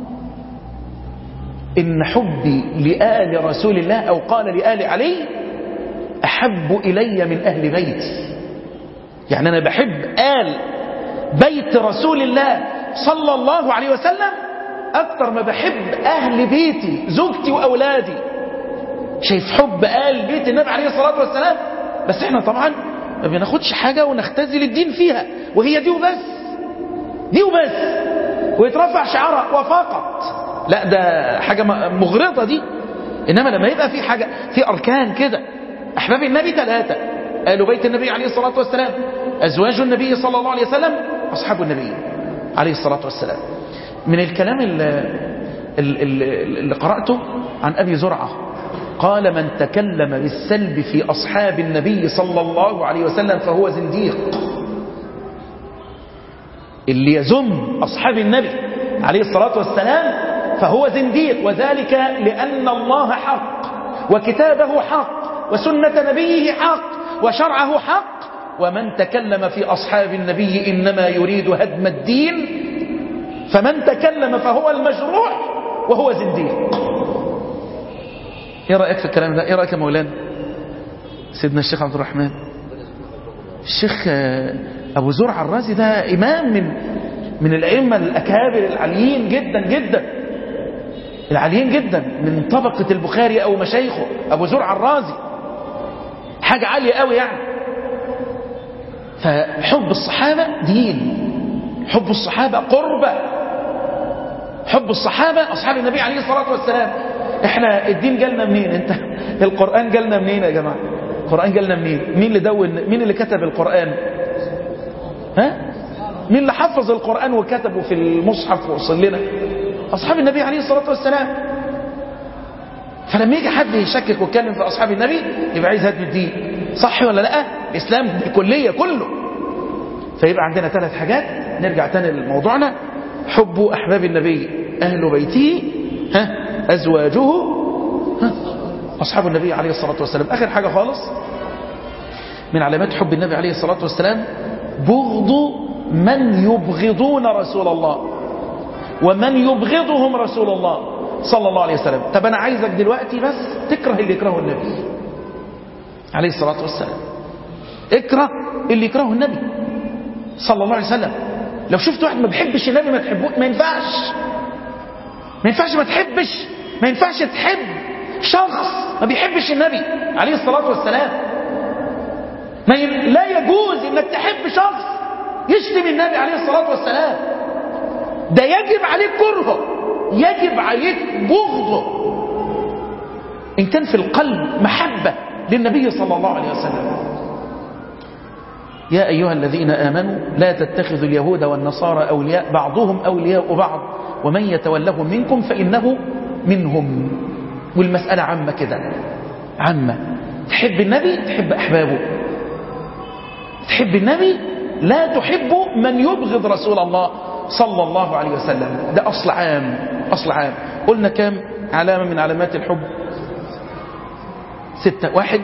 Speaker 1: إن حبي لآل رسول الله أو قال لآل علي أحب إلي من أهل بيتي يعني أنا بحب آل بيت رسول الله صلى الله عليه وسلم أكثر ما بحب أهل بيتي زوجتي وأولادي شايف حب آل بيت النبي عليه الصلاة والسلام بس احنا طبعا ما بناخدش حاجة ونختزل الدين فيها وهي دي وبس دي وبس ويترفع شعارها وفقط لا ده حاجة مغرضة دي إنما لما يبقى في حاجة في أركان كده أحباب النبي ثلاثة آل بيت النبي عليه الصلاة والسلام أزواج النبي صلى الله عليه وسلم أصحاب النبي عليه الصلاة والسلام من الكلام اللي, اللي قرأته عن أبي زرعة قال من تكلم بالسلب في أصحاب النبي صلى الله عليه وسلم فهو زنديق اللي يزم أصحاب النبي عليه الصلاة والسلام فهو زنديق وذلك لأن الله حق وكتابه حق وسنة نبيه حق وشرعه حق ومن تكلم في أصحاب النبي إنما يريد هدم الدين فمن تكلم فهو المجروح وهو زنديق ايه رأيك في الكلام ده ايه رأيك يا مولانا سيدنا الشيخ عبد الرحمن الشيخ أبو زرع الرازي ده إمام من من الأئمة الأكابر العاليين جدا جدا العاليين جدا من طبقة البخاري أو مشايخه أبو زرع الرازي حاجة عالية قوي يعني فحب الصحابة دين حب الصحابة قربة حب الصحابة أصحاب النبي عليه الصلاة والسلام احنا الدين جالنا منين انت القرآن جالنا منين يا جماعة القرآن جالنا منين مين اللي دون مين اللي كتب القرآن ها مين اللي حفظ القرآن وكتبه في المصحف ووصل لنا أصحاب النبي عليه الصلاة والسلام فلما يجي حد يشكك ويتكلم في أصحاب النبي يبقى عايز هدم الدين صح ولا لا الإسلام بالكلية كله فيبقى عندنا ثلاث حاجات نرجع تاني لموضوعنا حب أحباب النبي أهل بيته ها أزواجه ها أصحاب النبي عليه الصلاة والسلام آخر حاجة خالص من علامات حب النبي عليه الصلاة والسلام بغض من يبغضون رسول الله ومن يبغضهم رسول الله صلى الله عليه وسلم طب أنا عايزك دلوقتي بس تكره اللي يكرهه النبي عليه الصلاة والسلام اكره اللي يكرهه النبي صلى الله عليه وسلم لو شفت واحد ما بيحبش النبي ما تحبوه ما ينفعش ما ينفعش ما تحبش ما ينفعش تحب شخص ما بيحبش النبي عليه الصلاة والسلام ما ي... لا يجوز انك تحب شخص يشتم النبي عليه الصلاة والسلام ده يجب عليك كرهه يجب عليك بغضه إن كان في القلب محبة للنبي صلى الله عليه وسلم يا أيها الذين آمنوا لا تتخذوا اليهود والنصارى أولياء بعضهم أولياء بعض ومن يتولهم منكم فإنه منهم والمسألة عامة كده عامة تحب النبي تحب أحبابه تحب النبي لا تحب من يبغض رسول الله صلى الله عليه وسلم ده أصل عام أصل عام قلنا كام علامة من علامات الحب ستة واحد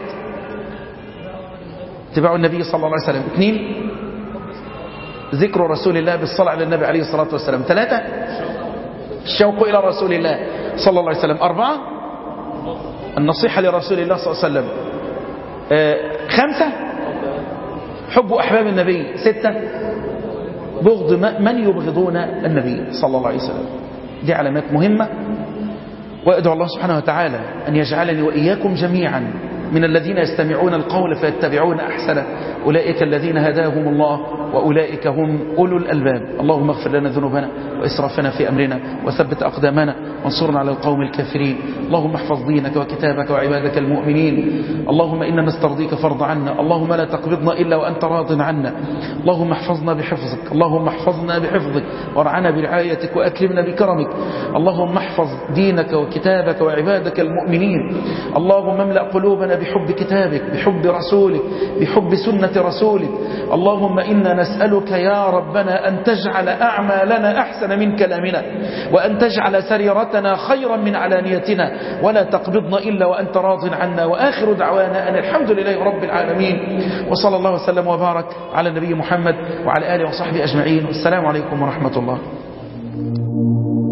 Speaker 1: اتباع النبي صلى الله عليه وسلم اثنين ذكر رسول الله بالصلاة على النبي عليه الصلاة والسلام ثلاثة الشوق إلى رسول الله صلى الله عليه وسلم أربعة النصيحة لرسول الله صلى الله عليه وسلم آه خمسة حب أحباب النبي ستة بغض من يبغضون النبي صلى الله عليه وسلم دي علامات مهمة وأدعو الله سبحانه وتعالى أن يجعلني وإياكم جميعا من الذين يستمعون القول فيتبعون أحسنه أولئك الذين هداهم الله وأولئك هم أولو الألباب اللهم اغفر لنا ذنوبنا وإسرافنا في أمرنا وثبت أقدامنا وانصرنا على القوم الكافرين اللهم احفظ دينك وكتابك وعبادك المؤمنين اللهم إنا نسترضيك فرض عنا اللهم لا تقبضنا إلا وأنت راض عنا اللهم احفظنا بحفظك اللهم احفظنا بحفظك وارعنا برعايتك وأكرمنا بكرمك اللهم احفظ دينك وكتابك وعبادك المؤمنين اللهم املأ قلوبنا بحب كتابك بحب رسولك بحب سنة رسولك اللهم إنا نسألك يا ربنا أن تجعل أعمالنا أحسن من كلامنا وأن تجعل سريرتنا خيرا من علانيتنا ولا تقبضنا إلا وأنت راض عنا وآخر دعوانا أن الحمد لله رب العالمين وصلى الله وسلم وبارك على النبي محمد وعلى آله وصحبه أجمعين والسلام عليكم ورحمة الله